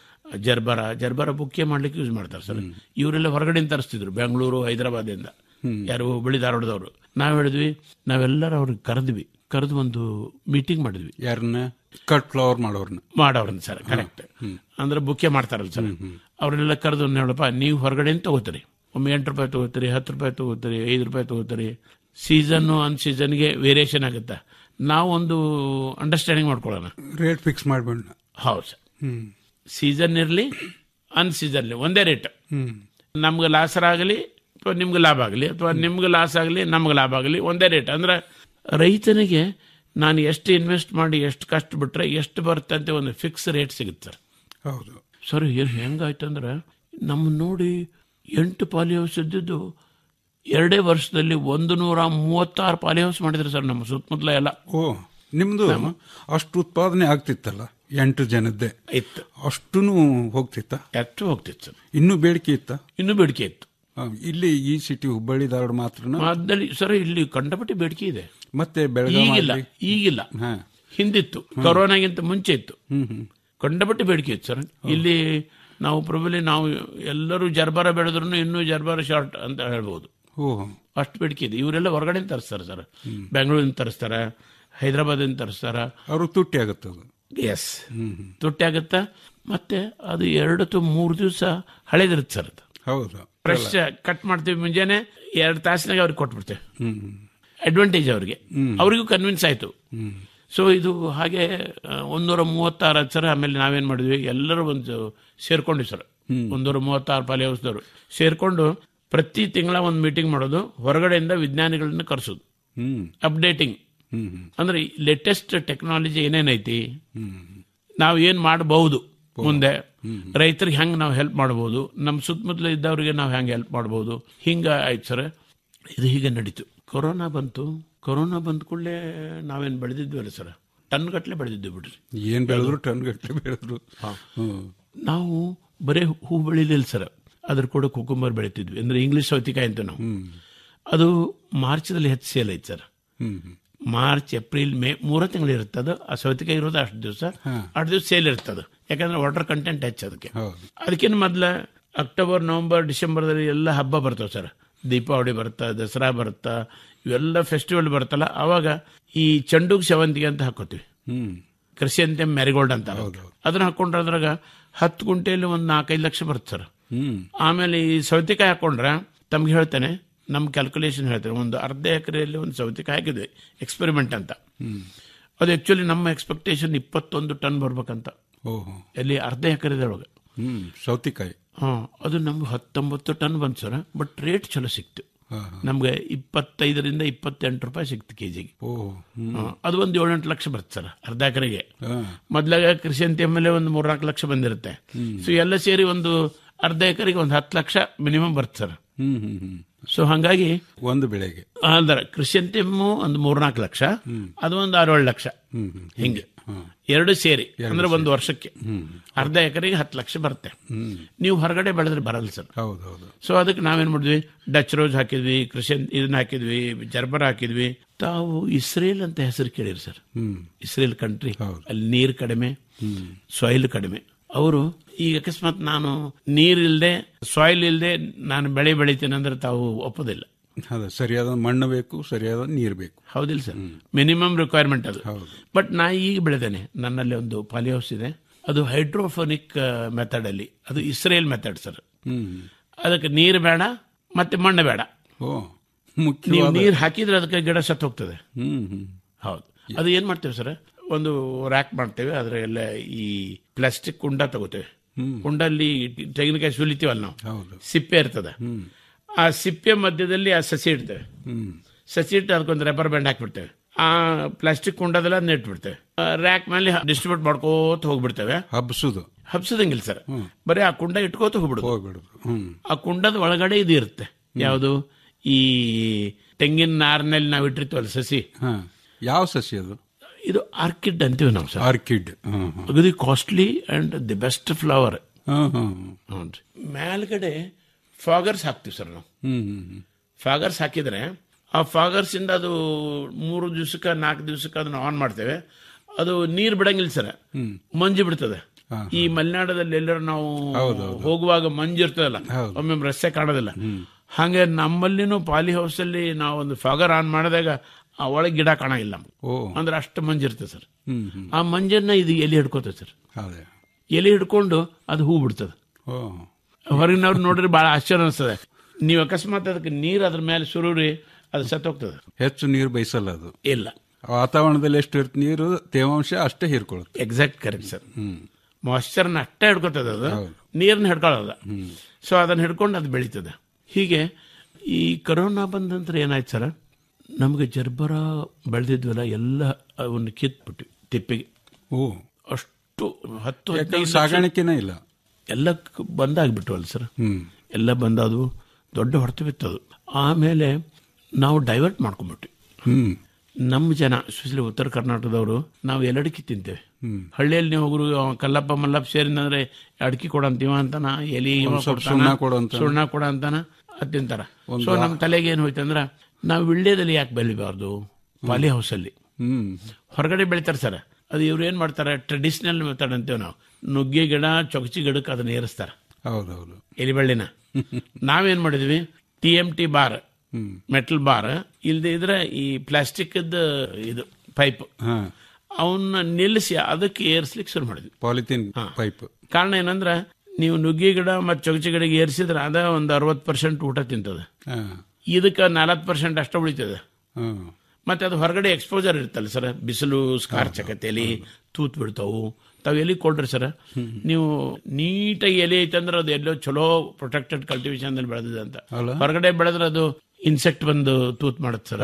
gerbera gerbera bouquet ಮಾಡ್ಲಿಕ್ಕೆ ಯೂಸ್ ಮಾಡ್ತಾರೆ ಸರ್ ಇವರೆಲ್ಲ ಹೊರಗಡೆಯಿಂದ ತರಿಸ್ತಿದ್ರು ಬೆಂಗಳೂರು ಹೈದರಾಬಾದಿಂದ ಯಾರು ಹುಬ್ಬಳ್ಳಿ ಧಾರವಾಡದವರು ನಾವ್ ಹೇಳಿದ್ವಿ ನಾವೆಲ್ಲರೂ ಅವ್ರಿಗೆ ಕರೆದ್ವಿ ಕರೆದು ಒಂದು ಮೀಟಿಂಗ್ ಮಾಡಿದ್ವಿ ಯಾರನ್ನ ಕಟ್ ಫ್ಲವರ್ ಮಾಡೋರ್ನ ಮಾಡೋರನ್ನ ಸರ್ ಕರೆಕ್ಟ್ ಅಂದ್ರೆ ಬುಕ್ಕೆ ಮಾಡ್ತಾರಲ್ಲ ಸರ್ ಅವರೆಲ್ಲ ಕರೆದು ನೋಡಪ್ಪ ನೀವು ಹೊರಗಡೆ ತಗೋತೀರಿ ಒಮ್ಮೆ ಎಂಟು ರೂಪಾಯಿ ತಗೋತೀರಿ ಹತ್ತು ರೂಪಾಯಿ ತಗೋತೀರಿ ಐದು ರೂಪಾಯಿ ತಗೋತೀರಿ ಸೀಸನ್ ಅನ್ ಸೀಸನ್ಗೆ ವೇರಿಯೇಷನ್ ಆಗುತ್ತೆ ನಾವೊಂದು ಅಂಡರ್ಸ್ಟ್ಯಾಂಡಿಂಗ್ ಮಾಡ್ಕೊಳ್ಳೋಣ ರೇಟ್ ಫಿಕ್ಸ್ ಮಾಡ್ಬೇಡ ಹೌದು ಸರ್ ಹ್ಮ್ ಸೀಸನ್ ಇರಲಿ ಅನ್ ಸೀಸನ್ ಒಂದೇ ರೇಟ್ ಹ್ಮ್ ನಮ್ಗೆ ಲಾಸರ್ ಆಗಲಿ ಅಥವಾ ನಿಮ್ಗೆ ಲಾಭ ಆಗಲಿ ಅಥವಾ ನಿಮ್ಗೆ ಲಾಸ್ ಆಗಲಿ ನಮ್ಗೆ ಲಾಭ ಆಗಲಿ ಒಂದೇ ರೇಟ್ ಅಂದ್ರೆ ರೈತನಿಗೆ ನಾನು ಎಷ್ಟು ಇನ್ವೆಸ್ಟ್ ಮಾಡಿ ಎಷ್ಟು ಕಷ್ಟ ಬಿಟ್ರೆ ಎಷ್ಟು ಬರುತ್ತೆ ಅಂತ ಒಂದು ಫಿಕ್ಸ್ ರೇಟ್ ಸಿಗುತ್ತೆ ಸರ್ ಹೌದು ಸರ್ ಏನು ಹೆಂಗಾಯ್ತಂದ್ರೆ ನಮ್ಮ ನೋಡಿ ಎಂಟು ಪಾಲಿ ಹೌಸ್ ಇದ್ದಿದ್ದು ಎರಡೇ ವರ್ಷದಲ್ಲಿ ಒಂದು ನೂರ ಮೂವತ್ತಾರು ಪಾಲಿ ಹೌಸ್ ಮಾಡಿದ್ರು ಸರ್ ನಮ್ಮ ಸುತ್ತಮುತ್ತಲ ಎಲ್ಲ ಓ ನಿಮ್ದು ಅಷ್ಟು ಉತ್ಪಾದನೆ ಆಗ್ತಿತ್ತಲ್ಲ ಎಂಟು ಜನದ್ದೇ ಇತ್ತು ಅಷ್ಟೂ ಹೋಗ್ತಿತ್ತ ಎಷ್ಟು ಹೋಗ್ತಿತ್ತು ಸರ್ ಇನ್ನೂ ಬೇಡಿಕೆ ಇತ್ತ ಇನ್ನೂ ಬೇಡಿಕೆ ಇತ್ತು ಆ, ಇಲ್ಲಿ ಈ ಸಿಟಿ ಹುಬ್ಬಳ್ಳಿ ಧಾರವಾಡ ಮಾತ್ರನ ಅದಲ್ಲಿ ಸರ್ ಇಲ್ಲಿ ಕಂಡಪಟ್ಟಿ ಬೇಡಿಕೆ ಇದೆ ಮತ್ತೆ ಈಗಿಲ್ಲ ಬೆಳಗಾವಿ ಈಗಿಲ್ಲ ಹಾ ಹಿಂದಿತ್ತು ಕೊರೋನಾಗಿಂತ ಮುಂಚೆ ಇತ್ತು ಹ್ಮ್ ಹ್ಮ್ ಕಂಡಪಟ್ಟಿ ಬೇಡಿಕೆ ಇತ್ತು ಸರ್ ಇಲ್ಲಿ ನಾವು ಪ್ರಬಲಿ ನಾವು ಎಲ್ಲರೂ ಜರ್ಬಾರ ಬೆಳೆದ್ರು ಇನ್ನೂ ಜರ್ಬಾರ ಶಾರ್ಟ್ ಅಂತ ಹೇಳ್ಬೋದು ಓ ಅಷ್ಟು ಬೇಡಿಕೆ ಇದೆ ಇವರೆಲ್ಲ ಹೊರಗಡೆ ತರಿಸ್ತಾರೆ ಸರ್ ಬೆಂಗಳೂರಿಂದ ತರಿಸ್ತಾರೆ ಹೈದರಾಬಾದಿಂದ ತರಿಸ್ತಾರ ಅವರು ತುಟ್ಟಿ ಆಗುತ್ತೆ ಅದು ಎಸ್ ತುಟ್ಟಿ ಆಗುತ್ತಾ ಮತ್ತೆ ಅದು ಎರಡು ತು ಮೂರು ದಿವಸ ಹಳೇದಿರುತ್ತೆ ಸರ್ ಅದು ಹೌದು ಫ್ರೆಶ್ ಕಟ್ ಮಾಡ್ತೀವಿ ಮುಂಜಾನೆ ಎರಡು ತಾಸಿನಾಗ ಅವ್ರಿಗೆ ಕೊಟ್ಬಿಡ್ತೇವೆ ಹ್ಮ್ ಅಡ್ವಾಂಟೇಜ್ ಅವ್ರಿಗೆ ಅವರಿಗೂ ಕನ್ವಿನ್ಸ್ ಆಯ್ತು ಹ್ಮ್ ಸೊ ಇದು ಹಾಗೆ ಆ, ಒಂದೂರ ಮೂವತ್ತಾರು ಸರ್ ಆಮೇಲೆ ನಾವೇನ್ ಮಾಡಿದ್ವಿ ಎಲ್ಲರೂ ಒಂದು ಸೇರ್ಕೊಂಡ್ವಿ ಸರ್ ಒಂದೂರ ಮೂವತ್ತಾರು ಪಾಲಿ ಹೌಸ್ದವರು ಸೇರ್ಕೊಂಡು ಪ್ರತಿ ತಿಂಗಳ ಒಂದು ಮೀಟಿಂಗ್ ಮಾಡೋದು ಹೊರಗಡೆಯಿಂದ ವಿಜ್ಞಾನಿಗಳನ್ನ ಕರೆಸೋದು ಹ್ಮ್ ಅಪ್ಡೇಟಿಂಗ್ ಅಂದ್ರೆ ಲೇಟೆಸ್ಟ್ ಟೆಕ್ನಾಲಜಿ ಏನೇನೈತಿ ನಾವು ಏನ್ ಮಾಡಬಹುದು ಮುಂದೆ ರೈತರಿಗೆ ಹೆಂಗ್ ನಾವು ಹೆಲ್ಪ್ ಮಾಡಬಹುದು ನಮ್ಮ ಸುತ್ತಮುತ್ತಲ ಇದ್ದವರಿಗೆ ನಾವು ಹೆಂಗ್ ಹೆಲ್ಪ್ ಮಾಡಬಹುದು ಹಿಂಗ ಆಯ್ತು ಸರ್ ಇದು ಹೀಗೆ ನಡೀತು ಕೊರೋನಾ ಬಂತು ಕೊರೋನಾ ಬಂದ ಕೂಡಲೇ ನಾವೇನ್ ಬೆಳೆದಿದ್ವಲ್ಲ ಸರ್ ಟನ್ ಗಟ್ಲೆ ಬೆಳೆದಿದ್ವಿ ಬಿಡ್ರಿ ಏನ್ ಬೆಳೆದ್ರು ಟನ್ ಗಟ್ಟಲೆ ಬೆಳೆದ್ರು ಹ್ಮ್. ನಾವು ಬರೇ ಹೂ ಬೆಳಿಲಿಲ್ಲ ಸರ್ ಅದ್ರ ಕೂಡ ಕುಕುಂಬರ್ ಬೆಳಿತಿದ್ವಿ ಅಂದ್ರೆ ಇಂಗ್ಲಿಷ್ ಸೌತಿಕಾಯಿ ಅಂತ ನಾವು ಅದು ಮಾರ್ಚ್ದಲ್ಲಿ ಹೆಚ್ಚು ಸೇಲ್ ಐತೆ ಸರ್ ಹ್ಮ್ ಮಾರ್ಚ್ ಏಪ್ರಿಲ್ ಮೇ ಮೂರ ತಿಂಗಳು ಇರುತ್ತೆ ಅದು ಆ ಸೌತಿಕಾಯಿ ಇರೋದು ಅಷ್ಟು ದಿವಸ ಅಷ್ಟು ದಿವಸ ಸೇಲ್ ಇರ್ತದೆ ಯಾಕಂದ್ರೆ ವಾಟರ್ ಕಂಟೆಂಟ್ ಹೆಚ್ಚು ಅದಕ್ಕೆ ಅದಕ್ಕಿಂತ ಮೊದಲ ಅಕ್ಟೋಬರ್ ನವೆಂಬರ್ ಡಿಸೆಂಬರ್ದಲ್ಲಿ ಎಲ್ಲ ಹಬ್ಬ ಬರ್ತಾವೆ ಸರ್ ದೀಪಾವಳಿ ಬರುತ್ತಾ ದಸರಾ ಬರುತ್ತಾ ಇವೆಲ್ಲ ಫೆಸ್ಟಿವಲ್ ಬರುತ್ತಲ್ಲ ಅವಾಗ ಈ ಚೆಂಡುಗ್ ಸೇವಂತಿಗೆ ಅಂತ ಹಾಕೋತೀವಿ ಹ್ಮ್ ಕೃಷಿ ಅಂತ ಮ್ಯಾರಿಗೋಲ್ಡ್ ಅಂತ ಅದನ್ನ ಹಾಕೊಂಡ್ರೆ ಅದ್ರಾಗ ಹತ್ತು ಗುಂಟೆಯಲ್ಲಿ ಒಂದು ನಾಲ್ಕೈದು ಲಕ್ಷ ಬರುತ್ತೆ ಸರ್ ಹ್ಮ್ ಆಮೇಲೆ ಈ ಸೌತೆಕಾಯಿ ಹಾಕೊಂಡ್ರೆ ತಮ್ಗೆ ಹೇಳ್ತೇನೆ ನಮ್ಮ ಕ್ಯಾಲ್ಕುಲೇಷನ್ ಹೇಳ್ತೇನೆ ಒಂದು ಅರ್ಧ ಎಕರೆಯಲ್ಲಿ ಒಂದು ಸೌತೆಕಾಯಿ ಹಾಕಿದ್ವಿ ಎಕ್ಸ್ಪೆರಿಮೆಂಟ್ ಅಂತ ಅದು ಆಕ್ಚುಲಿ ನಮ್ಮ ಎಕ್ಸ್ಪೆಕ್ಟೇಷನ್ ಇಪ್ಪತ್ತೊಂದು ಟನ್ ಬರ್ಬೇಕಂತ ಓಹೋ ಎಲ್ಲಿ ಅರ್ಧ ಎಕರೆದೊಳಗೆ ಹ್ಮ್ ಸೌತಿಕಾಯಿ ಹಾ ಅದು ನಮ್ಗೆ ಹತ್ತೊಂಬತ್ತು ಟನ್ ಬಂತು ಸರ್ ಬಟ್ ರೇಟ್ ಚಲೋ ಸಿಕ್ತು ನಮ್ಗೆ ಇಪ್ಪತ್ತೈದರಿಂದ ಇಪ್ಪತ್ತೆಂಟು ರೂಪಾಯಿ ಸಿಕ್ತು ಕೆಜಿಗೆ ಓಹೋ ಹ್ಮ್ ಅದು ಒಂದು ಏಳೆಂಟು ಲಕ್ಷ ಬರುತ್ತೆ ಸರ್ ಅರ್ಧ ಎಕರೆಗೆ ಹಾ. ಮೊದ್ಲಾಗ ಕೃಷಿ ಅಂತ ಮೇಲೆ ಒಂದು ಮೂರ್ನಾಲ್ಕು ಲಕ್ಷ ಬಂದಿರುತ್ತೆ ಸೊ ಎಲ್ಲ ಸೇರಿ ಒಂದು ಅರ್ಧ ಎಕರೆಗೆ ಒಂದು ಹತ್ತು ಲಕ್ಷ ಮಿನಿಮಮ್ ಬರುತ್ತೆ ಸರ್ ಹ್ಮ್ ಹ್ಮ್ ಹ್ಮ್ ಸೊ ಹಂಗಾಗಿ ಒಂದು ಬೆಳೆಗೆ ಅಂದ್ರೆ ಕೃಷಿ ಅಂತಿಮು ಒಂದು ಮೂರ್ನಾಲ್ಕು ಲಕ್ಷ ಅದು ಒಂದು ಆರೇಳು ಲಕ್ಷ ಹ್ಮ್ ಹ್ಮ್ ಹಿಂಗೆ ಎರಡು ಸೇರಿ ಅಂದ್ರೆ ಒಂದು ವರ್ಷಕ್ಕೆ ಅರ್ಧ ಎಕರೆಗೆ ಹತ್ತು ಲಕ್ಷ ಬರುತ್ತೆ ನೀವು ಹೊರಗಡೆ ಬೆಳೆದ್ರೆ ಬರಲ್ಲ ಸರ್ ಹೌದೌದು ಸೊ ಅದಕ್ಕೆ ನಾವೇನ್ ಮಾಡಿದ್ವಿ ಡಚ್ ರೋಸ್ ಹಾಕಿದ್ವಿ ಕೃಷಿ ಇದನ್ನ ಹಾಕಿದ್ವಿ ಜರ್ಬರ್ ಹಾಕಿದ್ವಿ ತಾವು ಇಸ್ರೇಲ್ ಅಂತ ಹೆಸರು ಕೇಳಿರಿ ಸರ್ ಹ್ಮ್ ಇಸ್ರೇಲ್ ಕಂಟ್ರಿ ಅಲ್ಲಿ ನೀರು ಕಡಿಮೆ ಸಾಯಿಲ್ ಕಡಿಮೆ ಅವರು ಈಗ ಅಕಸ್ಮಾತ್ ನಾನು ನೀರಿಲ್ದೆ ಸಾಯಿಲ್ ಇಲ್ದೆ ನಾನು ಬೆಳೆ ಬೆಳಿತೇನೆ ಅಂದ್ರೆ ತಾವು ಒಪ್ಪೋದಿಲ್ಲ ಅದ ಸರಿಯಾದ ಮಣ್ಣು ಬೇಕು ಸರಿಯಾದ ನೀರು ಬೇಕು ಹೌದಿಲ್ಲ ಸರ್ ಮಿನಿಮಮ್ ರಿಕ್ವೈರ್ಮೆಂಟ್ ಅದು ಬಟ್ ನಾ ಈಗ ಬೆಳೆದೇನೆ ನನ್ನಲ್ಲಿ ಒಂದು ಪಾಲಿ ಹೌಸ್ ಇದೆ ಅದು ಹೈಡ್ರೋಫೋನಿಕ್ ಮೆಥಡ್ ಅಲ್ಲಿ ಅದು ಇಸ್ರೇಲ್ ಮೆಥಡ್ ಸರ್ ಹ್ಮ್ ಅದಕ್ಕೆ ನೀರು ಬೇಡ ಮತ್ತೆ ಮಣ್ಣು ಬೇಡ ಓ ನೀವು ಮುಖ್ಯವಾದ ನೀರು ಹಾಕಿದ್ರೆ ಅದಕ್ಕೆ ಗಿಡ ಸತ್ತು ಹೋಗ್ತದೆ ಹ್ಮ್ ಹ್ಮ್ ಹೌದು ಅದು ಏನ್ ಮಾಡ್ತೇವೆ ಸರ್ ಒಂದು ರ್ಯಾಕ್ ಮಾಡ್ತೇವೆ ಅದ್ರಾಗೆಲ್ಲ ಈ ಪ್ಲಾಸ್ಟಿಕ್ ಕುಂಡ ತಗೋತೇವೆ ಕುಂಡಲ್ಲಿ ತೆಂಗಿನಕಾಯಿ ಸುಲಿತೀವಲ್ಲ ನಾವು ಹೌದು ಸಿಪ್ಪೆ ಇರ್ತದೆ ಆ ಸಿಪ್ಪೆ ಮಧ್ಯದಲ್ಲಿ ಆ ಸಸಿ ಇಡ್ತೇವೆ ಹ್ಮ್ ಸಸಿ ಇಟ್ಟು ಅದಕ್ಕೊಂದು ರಬ್ಬರ್ ಬ್ಯಾಂಡ್ ಹಾಕ್ಬಿಡ್ತೇವೆ ಆ ಪ್ಲಾಸ್ಟಿಕ್ ಕುಂಡದೆಲ್ಲ ಅದನ್ನ ಇಟ್ಬಿಡ್ತೇವೆ ರ್ಯಾಕ್ ಮೇಲೆ ಡಿಸ್ಟ್ರಿಬ್ಯೂಟ್ ಮಾಡ್ಕೋತ ಹೋಗ್ಬಿಡ್ತೇವೆ ಹಬ್ಸುದು ಹಬ್ಸದಂಗಿಲ್ಲ ಸರ್ ಬರೀ ಆ ಕುಂಡ ಇಟ್ಕೋತ ಹೋಗ್ಬಿಡುದು ಹೋಗ್ಬಿಡುದು ಹ್ಮ್ ಆ ಕುಂಡದ ಒಳಗಡೆ ಇದು ಇರುತ್ತೆ ಯಾವುದು ಈ ತೆಂಗಿನ ನಾರಿನಲ್ಲಿ ನಾವು ಇಟ್ಟಿರ್ತೀವಲ್ಲ ಸಸಿ ಹಾ ಯಾವ ಸಸಿ ಅದು ಇದು ಆರ್ಕಿಡ್ ಅಂತೀವಿ ನಾವು ಸರ್ ಆರ್ಕಿಡ್ ಹ್ಮ್ ಹ್ಮ್ ಅಗದಿ costly and the best flower ಹ್ಮ್ ಹ್ಮ್ ಹ್ಞೂ ಮೇಲ್ಗಡೆ ಫಾಗರ್ಸ್ ಹಾಕ್ತಿವಿ ಸರ್ ನಾವು ಹ್ಮ್ ಹ್ಮ್ ಫಾಗರ್ಸ್ ಹಾಕಿದ್ರೆ ಆ ಫಾಗರ್ಸ್ ಇಂದ ಅದು ಮೂರು ದಿವಸಕ್ಕೆ ನಾಲ್ಕು ದಿವಸಕ್ಕೆ ಅದನ್ನ ಆನ್ ಮಾಡ್ತೇವೆ ಅದು ನೀರು ಬಿಡಂಗಿಲ್ಲ ಸರ್ ಮಂಜು ಬಿಡ್ತದೆ ಈ ಮಲೆನಾಡದಲ್ಲಿ ಎಲ್ಲರೂ ನಾವು ಹೋಗುವಾಗ ಮಂಜು ಇರ್ತದಲ್ಲ ಒಮ್ಮೆ ರಸ್ತೆ ಕಾಣೋದಿಲ್ಲ ಹಾಗೆ ನಮ್ಮಲ್ಲಿನೂ ಪಾಲಿ ಹೌಸ್ ಅಲ್ಲಿ ನಾವು ಒಂದು ಫಾಗರ್ ಆನ್ ಮಾಡಿದಾಗ ಆ ಒಳಗೆ ಗಿಡ ಕಾಣಂಗಿಲ್ಲ ಓ ಅಂದ್ರೆ ಅಷ್ಟು ಮಂಜು ಇರ್ತದೆ ಸರ್ ಹ್ಮ್ ಹ್ಮ್ ಆ ಮಂಜನ್ನ ಇದು ಎಲೆ ಹಿಡ್ಕೋತದೆ ಸರ್ ಅದೇ ಎಲೆ ಹಿಡ್ಕೊಂಡು ಅದು ಹೂ ಬಿಡ್ತದೆ ಓ ಹೊರಗಿನವ್ರು ನೋಡ್ರಿ ಬಹಳ ಆಶ್ಚರ್ಯ ಅನಿಸ್ತದೆ ನೀವು ಅಕಸ್ಮಾತ್ ಅದಕ್ಕೆ ನೀರು ಅದ್ರ ಮೇಲೆ ಸುರುರಿ ಅದು ಸತ್ತೋಗ್ತದೆ ಹೆಚ್ಚು ನೀರು ಬಯಸಲ್ಲ ಅದು ಇಲ್ಲ ವಾತಾವರಣದಲ್ಲಿ ಎಷ್ಟು ಇರುತ್ತೆ ನೀರು ತೇವಾಂಶ ಅಷ್ಟೇ ಹೀರ್ಕೊಳ್ಳುತ್ತೆ ಎಕ್ಸಾಕ್ಟ್ ಕರೆಕ್ಟ್ ಸರ್ ಹ್ಮ್ ಮಾಯ್ಶ್ಚರ್ನ ಅಷ್ಟೇ ಹಿಡ್ಕೊತದೆ ಅದು ನೀರನ್ನ ಹಿಡ್ಕೊಳ್ಳೋದ ಸೊ ಅದನ್ನ ಹಿಡ್ಕೊಂಡು ಅದು ಬೆಳೀತದೆ ಹೀಗೆ ಈ ಕರೋನಾ ಬಂದ ನಂತರ ಏನಾಯ್ತು ಸರ್ ನಮಗೆ ಜರ್ಬರ ಬೆಳೆದಿದ್ವಲ್ಲ ಎಲ್ಲ ಅವನ್ನ ಕಿತ್ಬಿಟ್ವಿ ತಿಪ್ಪಿಗೆ ಓ ಅಷ್ಟು ಹತ್ತು ಯಾಕಂದ್ರೆ ಹದಿನೈದು ಲಕ್ಷ- ಸಾಗಾಣಿಕೆನೇ ಇಲ್ಲ ಎಲ್ಲ ಕ- ಬಂದಾಗ್ಬಿಟ್ವಲ್ಲ ಸರ್ ಹ್ಮ್ ಎಲ್ಲ ಬಂದದು ದೊಡ್ಡ ಹೊಡೆತ ಬಿತ್ತದು ಆಮೇಲೆ ನಾವು ಡೈವರ್ಟ್ ಮಾಡ್ಕೊಂಡ್ಬಿಟ್ವಿ ಹ್ಮ್ ನಮ್ಮ ಜನ ಸ್ಪೆಷಲಿ ಉತ್ತರ ಕರ್ನಾಟಕದವರು ನಾವು ಎಲ್ಲಡಿಕೆ ತಿಂತೇವೆ ಹ್ಮ್. ಹಳ್ಳಿಯಲ್ಲಿ ನೀವು ಹೋಗ್ರು ಅವ ಕಲ್ಲಪ್ಪ ಮಲ್ಲಪ್ಪ ಸೇರಿದಂದ್ರೆ ಅಡಿಕೆ ಕೊಡಂತೀವ ಅಂತಾನ ಎಲಿ ಇವ ಒಂದ್ ಸ್ವಲ್ಪ ಕೊಡ್ತಾನ, ಸುಣ್ಣ ಕೊಡು ಅಂತಾನ. ಸುಣ್ಣ ಕೊಡ ಅಂತಾನ ಅದ್ ತಿಂತಾರ ಒಂದು ಸೊ ನಮ್ಮ ತಲೆಗೆ ಏನ್ ಹೋಯ್ತಂದ್ರ ನಾವು ವಿಳ್ಯದಲ್ಲಿ ಯಾಕೆ ಬೆಳಿಬಾರ್ದು ಪಾಲಿ ಹೌಸ್ ಅಲ್ಲಿ ಹ್ಮ್ ಹೊರಗಡೆ ಬೆಳಿತಾರೆ ಸರ್ ಅದು ಇವ್ರು ಏನ್ ಮಾಡ್ತಾರೆ ಟ್ರೆಡಿಷನಲ್ ಮೆಥಡ್ ಅಂತೀವಿ ನಾವು ನುಗ್ಗೆ ಗಿಡ ಚೊಕಚಿ ಗಿಡಕ್ಕೆ ಅದನ್ನ ಏರಿಸ್ತಾರೆ ಹೌದೌದು ಎಲಿಬಳ್ಳಿನ ನಾವೇನ್ ಮಾಡಿದ್ವಿ ಟಿ ಎಂ ಟಿ ಬಾರ್ ಹ್ಮ್ ಮೆಟಲ್ ಬಾರ್ ಇಲ್ದೇ ಇದ್ರೆ ಈ ಪ್ಲಾಸ್ಟಿಕ್ ಇದು ಪೈಪ್ ಹಾ ಅವನ್ನ ನಿಲ್ಲಿಸಿ ಅದಕ್ಕೆ ಏರ್ಸ್ಲಿಕ್ಕೆ ಶುರು ಮಾಡಿದ್ವಿ ಪಾಲಿಥೀನ್ ಪೈಪ್ ಕಾರಣ ಏನಂದ್ರ ನೀವು ನುಗ್ಗಿ ಗಿಡ ಮತ್ತು ಚೊಗಚಿ ಗಿಡಗೆ ಏರಿಸಿದ್ರೆ ಅದ ಒಂದು ಅರವತ್ತು ಪರ್ಸೆಂಟ್ ಊಟ ತಿಂತದೆ ಹಾ ಇದಕ್ಕೆ ನಲವತ್ತು ಪರ್ಸೆಂಟ್ ಅಷ್ಟ ಉಳಿತದೆ ಹಾ ಮತ್ತೆ ಅದು ಹೊರಗಡೆ ಎಕ್ಸ್ಪೋಜರ್ ಇರ್ತಲ್ಲ ಸರ್ ಬಿಸಿಲು ಸ್ಕಾರ್ಚ್ ಆಕತ್ತೆ ಎಲಿ ತೂತ್ ಬಿಡ್ತಾವು ತಾವು ಎಲಿ ಕೊಡ್ರಿ ಸರ್ ನೀವು ನೀಟಾಗಿ ಎಲೆ ಐತಂದ್ರೆ ಅದು ಎಲ್ಲೋ ಚಲೋ ಪ್ರೊಟೆಕ್ಟೆಡ್ ಕಲ್ಟಿವೇಶನ್ ಬೆಳೆದಿದೆ ಅಂತ ಅಲ್ಲ? ಹೊರಗಡೆ ಬೆಳೆದ್ರೆ ಅದು ಇನ್ಸೆಕ್ಟ್ ಬಂದು ತೂತ್ ಮಾಡುತ್ತೆ ಸರ್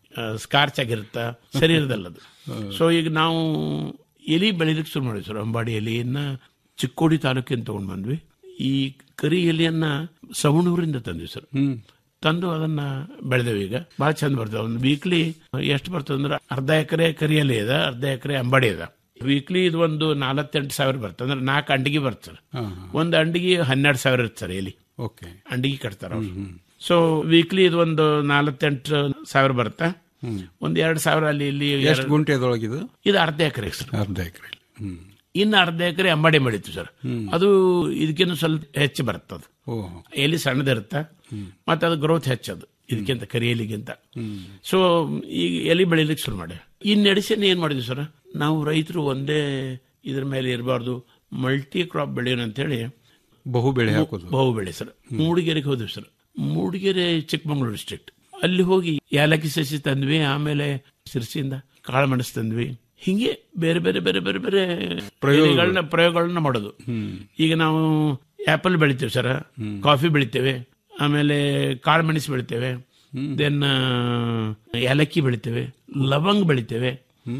ಸ್ಕಾರ್ಚ್ ಆಗಿರುತ್ತ ಸರಿ ಇರೋದಲ್ಲ ಅದು ಸೊ ಈಗ ನಾವು ಎಲಿ ಬೆಳಿಲಿಕ್ಕೆ ಶುರು ಮಾಡಿದ್ವಿ ಸರ್ ಅಂಬಾಡಿ ಎಲಿಯನ್ನ ಚಿಕ್ಕೋಡಿ ತಾಲೂಕಿಂದ ತಗೊಂಡ್ ಬಂದ್ವಿ ಈ ಕರಿ ಎಲೆಯನ್ನ ಸವಣೂರಿಂದ ತಂದ್ವಿ ಸರ್ ತಂದು ಅದನ್ನ ಬೆಳೆದೇವೆ ಈಗ ಬಹಳ ಚಂದ ಬರ್ತದೆ ಒಂದು ವೀಕ್ಲಿ ಎಷ್ಟು ಬರ್ತದೆ ಅಂದ್ರೆ ಅರ್ಧ ಎಕರೆ ಕರಿ ಎಲೆ ಇದೆ ಅರ್ಧ ಎಕರೆ ಅಂಬಾಡಿ ಇದೆ ವೀಕ್ಲಿ ಇದು ಒಂದು ನಾಲ್ವತ್ತೆಂಟು ಸಾವಿರ ಬರ್ತದೆ ಅಂದ್ರೆ ನಾಲ್ಕು ಅಂಡಿಗೆ ಬರ್ತದೆ ಸರ್ ಒಂದು ಅಂಡಿಗೆ ಹನ್ನೆರಡು ಸಾವಿರ ಇರುತ್ತೆ ಸರ್ ಎಲಿ ಓಕೆ ಅಂಡಿಗೆ ಕಟ್ತಾರ ಸೊ ವೀಕ್ಲಿ ಇದು ಒಂದು ನಾಲ್ವತ್ತೆಂಟು ಸಾವಿರ ಬರುತ್ತೆ ಒಂದ್ ಎರಡು ಸಾವಿರ ಅಲ್ಲಿ ಇಲ್ಲಿ ಎಷ್ಟು ಎರಡು- ಗುಂಟೆದೊಳಗಿದು ಇದು ಅರ್ಧ ಎಕರೆ ಸರ್ ಅರ್ಧ ಎಕರೆ ಹ್ಮ್ ಇನ್ನು ಅರ್ಧ ಎಕರೆ ಅಂಬಾಡಿ ಮಾಡಿತ್ತು ಸರ್ ಅದು ಇದಕ್ಕಿಂತ ಸ್ವಲ್ಪ ಹೆಚ್ಚು ಬರ್ತದೆ ಓ ಎಲಿ ಸಣ್ಣದಿರುತ್ತೆ ಮತ್ತೆ ಅದು ಗ್ರೋತ್ ಹೆಚ್ಚದು ಇದಕ್ಕಿಂತ ಕರಿ ಎಲಿಗಿಂತ ಸೊ ಈಗ ಎಲಿ ಬೆಳಿಲಿಕ್ಕೆ ಶುರು ಮಾಡಿ ಈ ನಡೆಸಿನ ಏನ್ ಮಾಡಿದ್ವಿ ಸರ್ ನಾವು ರೈತರು ಒಂದೇ ಇದ್ರ ಮೇಲೆ ಇರಬಾರ್ದು ಮಲ್ಟಿ ಕ್ರಾಪ್ ಬೆಳೆಯೋಣ ಅಂತೇಳಿ ಬಹು ಬೆಳೆ ಹಾಕೋದು ಬಹು ಬೆಳೆ ಸರ್ ಮೂಡಿಗೆರೆಗೆ ಹೋದ್ವಿ ಸರ್ ಮೂಡಿಗೆರೆ ಚಿಕ್ಕಮಗಳೂರು ಡಿಸ್ಟ್ರಿಕ್ಟ್ ಅಲ್ಲಿ ಹೋಗಿ ಯಾಲಕ್ಕಿ ಸಸಿ ತಂದ್ವಿ ಆಮೇಲೆ ಸಿರ್ಸಿಯಿಂದ ಕಾಳುಮೆಣಸು ತಂದ್ವಿ ಹಿಂಗೆ ಬೇರೆ ಬೇರೆ ಬೇರೆ ಬೇರೆ ಬೇರೆ ಎಲೆಗಳನ್ನ ಪ್ರಯೋಗಗಳನ್ನ ಮಾಡೋದು ಈಗ ನಾವು ಆಪಲ್ ಬೆಳಿತೇವೆ ಸರ್ ಕಾಫಿ ಬೆಳಿತೇವೆ ಆಮೇಲೆ ಕಾಳುಮೆಣಸು ಬೆಳಿತೇವೆ ದೆನ್ ಏಲಕ್ಕಿ ಬೆಳಿತೇವೆ ಲವಂಗ್ ಬೆಳಿತೇವೆ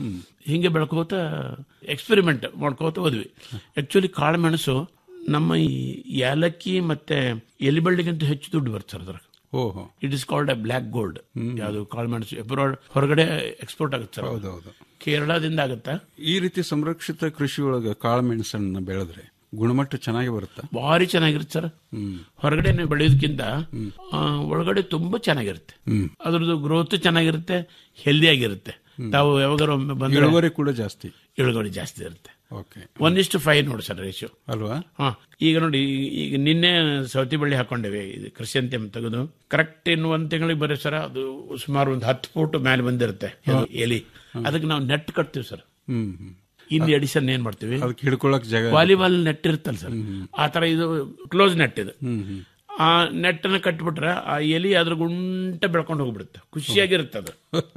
ಹಿಂಗೆ ಬೆಳ್ಕೋತ ಎಕ್ಸ್ಪೆರಿಮೆಂಟ್ ಮಾಡ್ಕೋತ ಹೋದ್ವಿ ಆಕ್ಚುಲಿ ಕಾಳುಮೆಣಸು ನಮ್ಮ ಈ ಏಲಕ್ಕಿ ಮತ್ತೆ ಎಲಿಬಳ್ಳಿಗಿಂತ ಹೆಚ್ಚು ದುಡ್ಡು ಬರುತ್ತೆ ಸರ್ ಅದ್ರ ಓಹೋ it is called a black gold ಯಾವುದು ಕಾಳುಮೆಣಸು ಎಬ್ರಾಡ್ ಹೊರಗಡೆ ಎಕ್ಸ್ಪೋರ್ಟ್ ಆಗುತ್ತೆ ಸರ್ ಹೌದೌದು ಕೇರಳದಿಂದ ಆಗುತ್ತಾ ಈ ರೀತಿ ಸಂರಕ್ಷಿತ ಕೃಷಿ ಒಳಗೆ ಕಾಳುಮೆಣಸನ್ನ ಬೆಳೆದ್ರೆ ಗುಣಮಟ್ಟ ಚೆನ್ನಾಗಿ ಬರುತ್ತಾ ಭಾರಿ ಚೆನ್ನಾಗಿರುತ್ತೆ ಸರ್ ಹೊರಗಡೆ ನೀವು ಬೆಳೆಯೋದಕ್ಕಿಂತ ಆ, ಒಳಗಡೆ ತುಂಬಾ ಚೆನ್ನಾಗಿರುತ್ತೆ ಅದ್ರದ್ದು ಗ್ರೋತ್ ಚೆನ್ನಾಗಿರುತ್ತೆ ಹೆಲ್ದಿ ಆಗಿರುತ್ತೆ ತಾವು ಯಾವಾಗಾರ ಒಮ್ಮೆ ಬಂದ್ರೆ ಇಳುವರಿ ಕೂಡ ಜಾಸ್ತಿ ಇಳುವರಿ ಜಾಸ್ತಿ ಇರುತ್ತೆ ಓಕೆ ಒನ್ ಇಷ್ಟು ಫೈವ್ ನೋಡಿ ಸರ್ ರೇಷಿಯೋ ಅಲ್ವಾ ಹಾ ಈಗ ನೋಡಿ ಈ- ಈಗ ನಿನ್ನೆ ಸೌತಿ ಬಳ್ಳಿ ಹಾಕೊಂಡೇವೆ ಇದು ಕೃಷಿ ಅಂತ್ಯಂ ತೆಗೆದು ಕರೆಕ್ಟ್ ಇನ್ನು ಒಂದ್ ತಿಂಗಳಿಗೆ ಬರೀ ಸರ್ ಅದು ಸುಮಾರು ಒಂದು ಹತ್ತು ಫೂಟ್ ಮೇಲೆ ಬಂದಿರುತ್ತೆ ಅದು ಎಲಿ ಅದಕ್ಕೆ ನಾವು ನೆಟ್ ಕಟ್ತೀವಿ ಸರ್ ಹ್ಮ್ ಹ್ಮ್ ಇನ್ ಎಡಿಷನ್ ಏನ್ ಮಾಡ್ತೀವಿ ಅದಕ್ಕೆ ಹಿಡ್ಕೊಳಕ್ ಜಾಗ ವಾಲಿಬಾಲ್ ನೆಟ್ ಇರುತ್ತಲ್ಲ ಸರ್ ಆ ತರ ಇದು ಕ್ಲೋಸ್ ನೆಟ್ ಇದು ಹ್ಮ್ ಹ್ಮ್ ಆ ನೆಟ್ ಅನ್ನ ಕಟ್ಬಿಟ್ರೆ ಆ ಎಲಿ ಅದ್ರ ಗುಂಟ ಬೆಳ್ಕೊಂಡು ಹೋಗ್ಬಿಡುತ್ತೆ ಖುಷಿಯಾಗಿರುತ್ತೆ ಅದು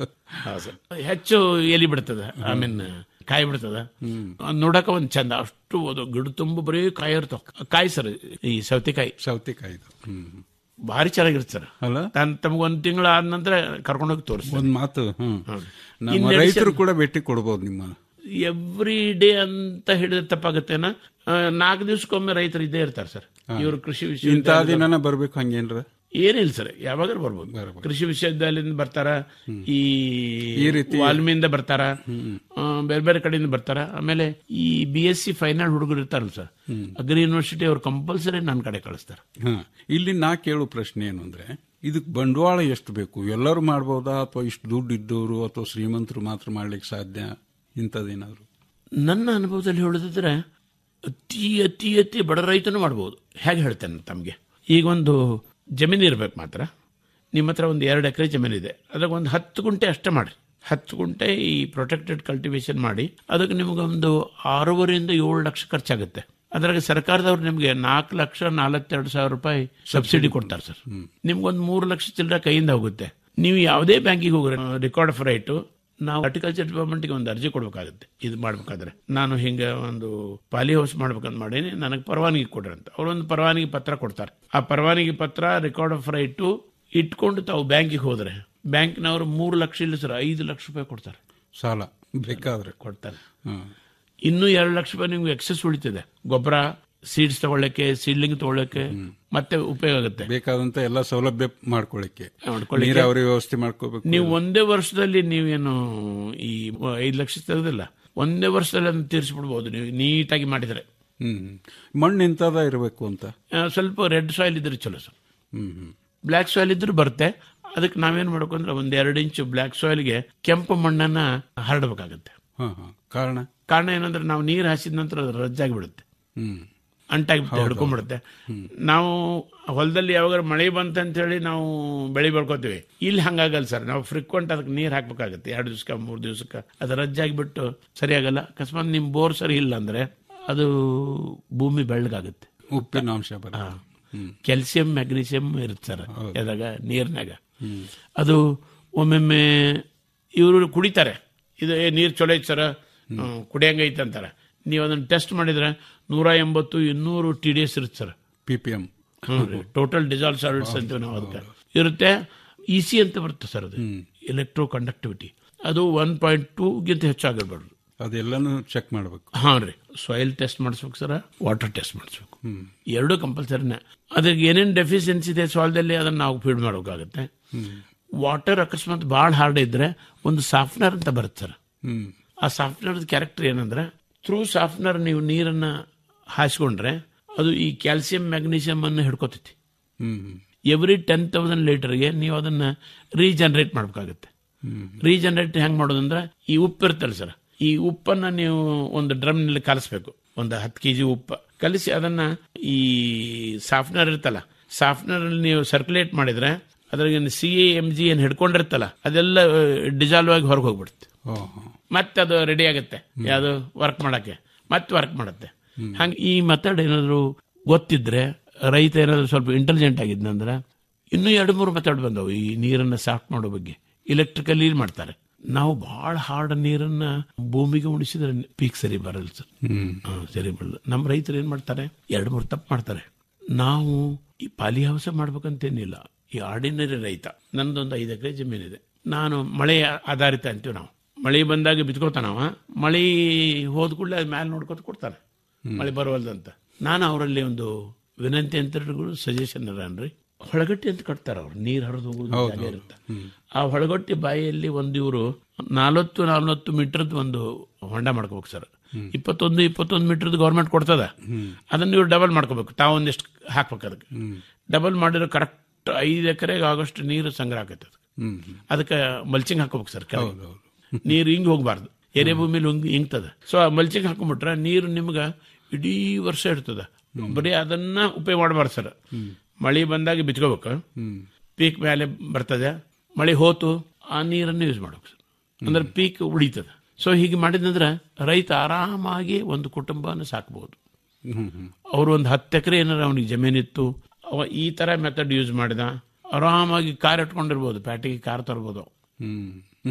ಹಾ ಸರ್ ಹೆಚ್ಚು ಎಲಿ ಬಿಡ್ತದ ಐ ಮೀನ್ ಕಾಯಿ ಬಿಡ್ತದ ಅದ್ ನೋಡಕ ಒಂದ್ ಚಂದ ಅಷ್ಟು ಅದು ಗಿಡ ತುಂಬ ಬರೀ ಕಾಯಿ ಇರ್ತಾವ ಕಾಯಿ ಸರ್ ಈ ಸೌತೆಕಾಯಿ ಸೌತೆಕಾಯಿ ಹ್ಮ್ ಭಾರಿ ಚೆನ್ನಾಗಿರುತ್ತೆ ಸರ್ ಅಲ್ಲ ತಾನ್ ತಮ್ಗೆ ಒಂದ್ ತಿಂಗಳ ಆದ ನಂತರ ಕರ್ಕೊಂಡೋಗಿ ತೋರಿಸ್ತಾರೆ ಒಂದ್ ಮಾತು ಹ್ಮ್ ನಮ್ಮ ಇನ್ addition- ರೈತರು ಕೂಡ ಭೇಟಿ ಕೊಡ್ಬೋದು ನಿಮ್ಮ ಎವ್ರಿ ಡೇ ಅಂತ ಹೇಳಿದ್ರೆ ತಪ್ಪಾಗತ್ತೇನ ನಾಲ್ಕು ದಿವಸಕ್ಕೊಮ್ಮೆ ರೈತರು ಇದ್ದೇ ಇರ್ತಾರೆ ಸರ್ ಇವರು ಕೃಷಿ ಇಂಥ ವಿಶ್ವವಿದ್ಯಾಲಯ ದಿನನ ಬರ್ಬೇಕು ಹಂಗೇನ್ರ ಏನಿಲ್ಲ ಸರ್ ಯಾವಾಗಾರು ಬರ್ಬೋದು ಕೃಷಿ ವಿಶ್ವವಿದ್ಯಾಲಯದಿಂದ ಬರ್ತಾರ ಈ ಈ ರೀತಿ- ವಾಲ್ಮಿಯಿಂದ ಬರ್ತಾರ ಆ, ಬೇರೆ ಬೇರೆ ಕಡೆಯಿಂದ ಬರ್ತಾರ ಆಮೇಲೆ ಈ ಬಿ ಎಸ್ ಸಿ ಫೈನಲ್ ಹುಡುಗರು ಇರ್ತಾರಲ್ಲ ಸರ್ ಅಗ್ರಿ ಯೂನಿವರ್ಸಿಟಿ ಅವ್ರು ಕಂಪಲ್ಸರಿ ನನ್ನ ಕಡೆ ಕಳಿಸ್ತಾರೆ ಹ ಇಲ್ಲಿ ನಾ ಕೇಳೋ ಪ್ರಶ್ನೆ ಏನು ಅಂದ್ರೆ ಇದಕ್ ಬಂಡವಾಳ ಎಷ್ಟು ಬೇಕು ಎಲ್ಲರೂ ಮಾಡ್ಬೋದಾ ಅಥವಾ ಇಷ್ಟು ದುಡ್ಡು ಇದ್ದವರು ಅಥವಾ ಶ್ರೀಮಂತರು ಮಾತ್ರ ಮಾಡ್ಲಿಕ್ಕೆ ಸಾಧ್ಯ ಇಂಥದ್ದೇನಾದ್ರು ನನ್ನ ಅನುಭವದಲ್ಲಿ ಹೇಳೋದಿದ್ರೆ ಅತಿ ಅತಿ ಅತಿ ಬಡ ರೈತನು ಮಾಡ್ಬೋದು ಹೇಗೆ ಹೇಳ್ತೇನೆ ತಮಗೆ ಈಗ ಒಂದು ಜಮೀನು ಇರ್ಬೇಕು ಮಾತ್ರ ನಿಮ್ಮ ಹತ್ರ ಒಂದು ಎರಡು ಎಕರೆ ಜಮೀನಿದೆ ಅದ್ರಾಗ ಒಂದು ಹತ್ತು ಗುಂಟೆ ಅಷ್ಟೇ ಮಾಡಿ ಹತ್ತು ಗುಂಟೆ ಈ ಪ್ರೊಟೆಕ್ಟೆಡ್ ಕಲ್ಟಿವೇಶನ್ ಮಾಡಿ ಅದಕ್ಕೆ ನಿಮಗೊಂದು ಆರೂವರೆಯಿಂದ ಏಳು ಲಕ್ಷ ಖರ್ಚಾಗುತ್ತೆ ಅದ್ರಾಗ ಸರ್ಕಾರದವ್ರು ನಿಮಗೆ ನಾಲ್ಕು ಲಕ್ಷ ನಾಲ್ವತ್ತೆರಡು ಸಾವಿರ ರೂಪಾಯಿ ಸಬ್ಸಿಡಿ ಕೊಡ್ತಾರೆ ಸರ್ ನಿಮ್ಗೊಂದು ಮೂರು ಲಕ್ಷ ಚಿಲ್ಲರೆ ಕೈಯಿಂದ ಹೋಗುತ್ತೆ ನೀವು ಯಾವುದೇ ಬ್ಯಾಂಕಿಗೆ ಹೋಗ್ರಿ ರೆಕಾರ್ಡ್ ಆಫ್ ರೈಟು ನಾವು ಹಾರ್ಟಿಕಲ್ಚರ್ ಡಿಪಾರ್ಟ್ಮೆಂಟ್ಗೆ ಒಂದು ಅರ್ಜಿ ಕೊಡಬೇಕಾಗುತ್ತೆ ಇದು ಮಾಡ್ಬೇಕಾದ್ರೆ ನಾನು ಹಿಂಗೆ ಒಂದು ಪಾಲಿ ಹೌಸ್ ಮಾಡ್ಬೇಕಂತ ಮಾಡೀನಿ ನನಗೆ ಪರವಾನಗಿ ಕೊಡ್ರಿ ಅಂತ ಅವರೊಂದು ಪರವಾನಗಿ ಪತ್ರ ಕೊಡ್ತಾರೆ ಆ ಪರವಾನಗಿ ಪತ್ರ ರೆಕಾರ್ಡ್ ಆಫ್ ರೈಟು ಇಟ್ಕೊಂಡು ತಾವು ಬ್ಯಾಂಕಿಗೆ ಹೋದ್ರೆ ಬ್ಯಾಂಕ್ನವರು ಮೂರು ಲಕ್ಷ ಇಲ್ಲ ಸರ್ ಐದು ಲಕ್ಷ ರೂಪಾಯಿ ಕೊಡ್ತಾರೆ ಸಾಲ ಬೇಕಾದ್ರೆ ಕೊಡ್ತಾರೆ ಹ್ಮ್. ಇನ್ನೂ ಎರಡು ಲಕ್ಷ ರೂಪಾಯಿ ನಿಮ್ಗೆ ಎಕ್ಸಸ್ ಉಳಿತಿದೆ ಗೊಬ್ಬರ ಸೀಡ್ಸ್ ತಗೊಳ್ಳಕ್ಕೆ ಸೀಡ್ಲಿಂಗ್ ತಗೊಳ್ಳಕ್ಕೆ ಮತ್ತೆ ಉಪಯೋಗ ಆಗುತ್ತೆ ಬೇಕಾದಂತ ಎಲ್ಲ ಸೌಲಭ್ಯ ಮಾಡ್ಕೊಳ್ಳಿಕ್ಕೆ ಮಾಡ್ಕೊಳ್ಳಿಕ್ಕೆ. ನೀರಾವರಿ ವ್ಯವಸ್ಥೆ ಮಾಡ್ಕೋಬೇಕು ನೀವು ಒಂದೇ ವರ್ಷದಲ್ಲಿ ನೀವೇನು ಈ ಐದು ಲಕ್ಷ ತೆಗೆದಿಲ್ಲ ಒಂದೇ ವರ್ಷದಲ್ಲಿ ಅದನ್ನು ತೀರಿಸ್ಬಿಡ್ಬೋದು ನೀವು ನೀಟಾಗಿ ಮಾಡಿದರೆ ಹ್ಮ್ ಮಣ್ಣು ಇಂಥದ ಇರಬೇಕು ಅಂತ ಆ, ಸ್ವಲ್ಪ ರೆಡ್ ಸಾಯಿಲ್ ಇದ್ರೆ ಚಲೋ ಸರ್ ಹ್ಮ್ ಹ್ಮ್ ಬ್ಲ್ಯಾಕ್ ಸಾಯಿಲ್ ಇದ್ರೂ ಬರುತ್ತೆ ಅದಕ್ಕೆ ನಾವೇನ್ ಮಾಡ್ಬೇಕು ಅಂದ್ರೆ ಒಂದ್ ಎರಡು ಇಂಚು ಬ್ಲ್ಯಾಕ್ ಸಾಯಿಲ್ಗೆ ಕೆಂಪು ಮಣ್ಣನ್ನ ಹರಡಬೇಕಾಗತ್ತೆ ಹಾ ಹಾ ಕಾರಣ ಕಾರಣ ಏನಂದ್ರೆ ನಾವು ನೀರು ಹಾಸಿದ ನಂತರ ಅದು ರಜ್ಜಾಗಿ ಬಿಡುತ್ತೆ ಹ್ಮ್ ಅಂಟಾಗಿ ಹಿಡ್ಕೊಂಡ್ಬಿಡುತ್ತೆ ನಾವು ಹೊಲದಲ್ಲಿ ಯಾವಾಗ ಮಳೆ ಬಂತಂತ ಹೇಳಿ ನಾವು ಬೆಳೆ ಬೆಳ್ಕೊತೀವಿ ಇಲ್ಲಿ ಹಂಗಾಗಲ್ಲ ಸರ್ ನಾವು ಫ್ರಿಕ್ವೆಂಟ್ ಅದಕ್ಕೆ ನೀರು ಹಾಕ್ಬೇಕಾಗತ್ತೆ ಎರಡು ದಿವ್ಸಕ್ಕೆ ಮೂರು ದಿವ್ಸಕ್ಕೆ ಅದು ರಜ್ಜಾಗಿ ಬಿಟ್ಟು ಸರಿಯಾಗಲ್ಲ ಅಕಸ್ಮಾತ್ ನಿಮ್ ಬೋರ್ ಸರಿ ಇಲ್ಲ ಅಂದ್ರೆ ಅದು ಭೂಮಿ ಬೆಳ್ಳಗಾಗುತ್ತೆ ಉಪ್ಪಿನ ಅಂಶ ಬರ ಕ್ಯಾಲ್ಸಿಯಂ ಮ್ಯಾಗ್ನೀಸಿಯಂ ಇರುತ್ತೆ ಸರ್ ಎದಾಗ ನೀರ್ನಾಗ ಅದು ಒಮ್ಮೊಮ್ಮೆ ಇವರು ಕುಡಿತಾರೆ ಇದು ಏ ನೀರು ಚಲೋ ಐತೆ ಸರ್ ಕುಡಿಯಂಗೈತೆ ಅಂತಾರೆ ನೀವು ಅದನ್ನ ಟೆಸ್ಟ್ ಮಾಡಿದ್ರೆ ನೂರ ಎಂಬತ್ತು ಇನ್ನೂರು ಟಿ ಡಿ ಎಸ್ ಇರುತ್ತೆ sir P P M total dissolve salts ಅಂತೀವಿ ನಾವು ಅದಕ್ಕೆ ಇರುತ್ತೆ ಇಸಿ ಅಂತ ಬರುತ್ತೆ ಸರ್ ಅದು ಎಲೆಕ್ಟ್ರೋ ಕಂಡಕ್ಟಿವಿಟಿ ಅದು ಒನ್ ಪಾಯಿಂಟ್ ಟೂಗಿಂತ ಹೆಚ್ಚಾಗಿರ್ಬಾರ್ದು ಅದೆಲ್ಲನೂ ಚೆಕ್ ಮಾಡ್ಬೇಕು ಹಾಂ ರೀ ಸಾಯಿಲ್ ಟೆಸ್ಟ್ ಮಾಡಿಸ್ಬೇಕು ಸರ ವಾಟರ್ ಟೆಸ್ಟ್ ಮಾಡಿಸ್ಬೇಕು ಹ್ಮ್ ಎರಡು ಕಂಪಲ್ಸರಿನೇ ಅದಕ್ಕೆ ಏನೇನು ಡೆಫಿಷಿಯನ್ಸಿ ಇದೆ ಸಾಲ್ದಲ್ಲಿ ಅದನ್ನು ನಾವು ಫೀಡ್ ಮಾಡೋಕ್ಕಾಗುತ್ತೆ ವಾಟರ್ ಅಕಸ್ಮಾತ್ ಭಾಳ ಹಾರ್ಡ್ ಇದ್ರೆ ಒಂದು ಸಾಫ್ಟ್ನರ್ ಅಂತ ಬರುತ್ತೆ ಸರ್ ಹ್ಮ್ ಆ ಸಾಫ್ಟ್ನರ್ ಕ್ಯಾರೆಕ್ಟರ್ ಏನಂದ್ರೆ ಥ್ರೂ ಸಾಫ್ಟ್ನರ್ ನೀವು ನೀರನ್ನ ಹಾಯಿಸ್ಕೊಂಡ್ರೆ ಅದು ಈ ಕ್ಯಾಲ್ಸಿಯಂ ಮ್ಯಾಗ್ನೀಷಿಯಂ ಅನ್ನು ಹಿಡ್ಕೋತೈತಿ ಹ್ಮ್ ಎವ್ರಿ ಟೆನ್ ತೌಸಂಡ್ ಲೀಟರ್ಗೆ ನೀವು ಅದನ್ನ ರೀಜನರೇಟ್ ಮಾಡ್ಬೇಕಾಗುತ್ತೆ ಹ್ಮ್ ರೀಜನರೇಟ್ ಹೆಂಗ್ ಮಾಡೋದಂದ್ರೆ ಈ ಉಪ್ಪು ಇರ್ತಲ್ಲ ಸರ್ ಈ ಉಪ್ಪನ್ನ ನೀವು ಒಂದು ಡ್ರಮ್ನಲ್ಲಿ ಕಲಿಸ್ಬೇಕು ಒಂದು ಹತ್ತು ಕೆ ಜಿ ಉಪ್ಪು ಕಲಿಸಿ ಅದನ್ನ ಈ ಸಾಫ್ಟ್ನರ್ ಇರ್ತಲ್ಲ ಸಾಫ್ಟ್ನರ್ ನೀವು ಸರ್ಕ್ಯುಲೇಟ್ ಮಾಡಿದ್ರೆ ಅದ್ರಾಗ ಸಿ ಎ ಎಮ್ ಜಿ ಏನು ಹಿಡ್ಕೊಂಡಿರ್ತಲ್ಲ ಅದೆಲ್ಲ ಡಿಸಾಲ್ವ್ ಆಗಿ ಹೊರಗೆ ಹೋಗ್ಬಿಡುತ್ತೆ ಮತ್ತೆ ಅದು ರೆಡಿ ಆಗುತ್ತೆ ಯಾವುದು ವರ್ಕ್ ಮಾಡಕ್ಕೆ ಮತ್ತೆ ವರ್ಕ್ ಮಾಡುತ್ತೆ ಹಂಗೆ ಈ ಮೆಥಡ್ ಏನಾದ್ರು ಗೊತ್ತಿದ್ರೆ ರೈತ ಏನಾದ್ರು ಸ್ವಲ್ಪ ಇಂಟೆಲಿಜೆಂಟ್ ಆಗಿದ್ನಂದ್ರೆ ಇನ್ನೂ ಎರಡು ಮೂರು ಮೆಥಡ್ ಬಂದವು ಈ ನೀರನ್ನ ಸಾಫ್ಟ್ ಮಾಡೋ ಬಗ್ಗೆ ಇಲೆಕ್ಟ್ರಿಕಲಿ ಮಾಡ್ತಾರೆ ನಾವು ಬಹಳ ಹಾರ್ಡ್ ನೀರನ್ನ ಭೂಮಿಗೆ ಉಣಿಸಿದ್ರೆ ಪೀಕ್ ಸರಿ ಬರಲ್ಲ ಸರ್ ಹ್ಮ್ ಹಾ, ಸರಿ ಬರಲ್ಲ ನಮ್ಮ ರೈತರು ಏನ್ ಮಾಡ್ತಾರೆ ಎರಡು ಮೂರು ತಪ್ಪು ಮಾಡ್ತಾರೆ ನಾವು ಈ ಪಾಲಿ ಹೌಸ ಮಾಡ್ಬೇಕಂತೇನಿಲ್ಲ ಈ ಆರ್ಡಿನರಿ ರೈತ ನಂದೊಂದು ಐದು ಎಕರೆ ಜಮೀನಿದೆ ನಾನು ಮಳೆ ಆಧಾರಿತ ಅಂತೀವಿ ನಾವು ಮಳೆ ಬಂದಾಗ ಬಿತ್ಕೋತಾನವ ಮಳೆ ಹೋದ ಕೂಡಲೇ ಅದು ಮ್ಯಾಲೆ ನೋಡ್ಕೊತ ಕೊಡ್ತಾನೆ ಮಳೆ ಬರುವಲ್ದಂತ ನಾನು ಅವರಲ್ಲಿ ಒಂದು ವಿನಂತಿ ಅಂತ ಸಜೆಷನ್ ಅನ್ರಿ ಹೊಳಗಟ್ಟಿ ಅಂತ ಕಟ್ತಾರೆ ಅವ್ರು ನೀರು ಹರಿದು ಹೋಗೋದು ಜಾಗ ಇರುತ್ತೆ ಆ ಹೊಳಗಟ್ಟಿ ಬಾಯಿಯಲ್ಲಿ ಒಂದು ಇವರು ನಾಲ್ವತ್ತು ನಲ್ವತ್ತು ಮೀಟರ್ದು ಒಂದು ಹೊಂಡ ಮಾಡ್ಕೋಬೇಕು ಸರ್ ಇಪ್ಪತ್ತೊಂದು ಇಪ್ಪತ್ತೊಂದು ಮೀಟರ್ದು ಗೌರ್ಮೆಂಟ್ ಕೊಡ್ತದ ಅದನ್ನ ನೀವು ಡಬಲ್ ಮಾಡ್ಕೋಬೇಕು ತಾವು ಒಂದಿಷ್ಟು ಹಾಕ್ಬೇಕು ಅದಕ್ಕೆ ಡಬಲ್ ಮಾಡಿದ್ರೆ ಕರೆಕ್ಟ್ ಐದು ಎಕರೆಗೆ ಆಗೋಷ್ಟು ನೀರು ಸಂಗ್ರಹ ಆಗತ್ತೆ ಅದಕ್ಕೆ ಹ್ಮ್ ಅದಕ್ಕೆ ಮಲ್ಚಿಂಗ್ ಹಾಕೋಬೇಕು ಸರ್ ಕೆಳಗೆ ನೀರು ಹಿಂಗ್ ಹೋಗ್ಬಾರ್ದು ಎರೆ ಭೂಮಿಲಿ ಹಿಂಗ್ ಹಿಂಗ್ತದ ಸೊ ಆ ಮಲ್ಚಿಂಗ್ ಹಾಕೊಂಡ್ಬಿಟ್ರೆ ನೀರು ನಿಮ್ಗೆ ಇಡೀ ವರ್ಷ ಇರ್ತದ ಬರೀ ಅದನ್ನ ಉಪಯೋಗ ಮಾಡಬಾರ್ದು ಸರ್ ಮಳೆ ಬಂದಾಗ ಬಿತ್ಕೋಬೇಕು ಹ್ಮ್ ಪೀಕ್ ಮೇಲೆ ಬರ್ತದೆ ಮಳೆ ಹೋತು ಆ ನೀರನ್ನು ಯೂಸ್ ಮಾಡ್ಬೇಕು ಸರ್ ಅಂದ್ರೆ ಪೀಕ್ ಉಳಿತದೆ ಸೊ ಹೀಗೆ ಮಾಡಿದಂದ್ರೆ ರೈತ ಆರಾಮಾಗಿ ಒಂದು ಕುಟುಂಬನ ಸಾಕ್ಬೋದು ಹ್ಮ್ ಹ್ಮ್ ಅವರು ಒಂದು ಹತ್ತು ಎಕರೆ ಏನಾರ ಅವನಿಗೆ ಜಮೀನಿತ್ತು ಅವ ಈ ತರ ಮೆಥಡ್ ಯೂಸ್ ಮಾಡಿದ ಆರಾಮಾಗಿ ಕಾರ್ ಇಟ್ಕೊಂಡಿರ್ಬೋದು ಪ್ಯಾಟಿಗೆ ಕಾರ್ ತರ್ಬೋದು ಹ್ಮ್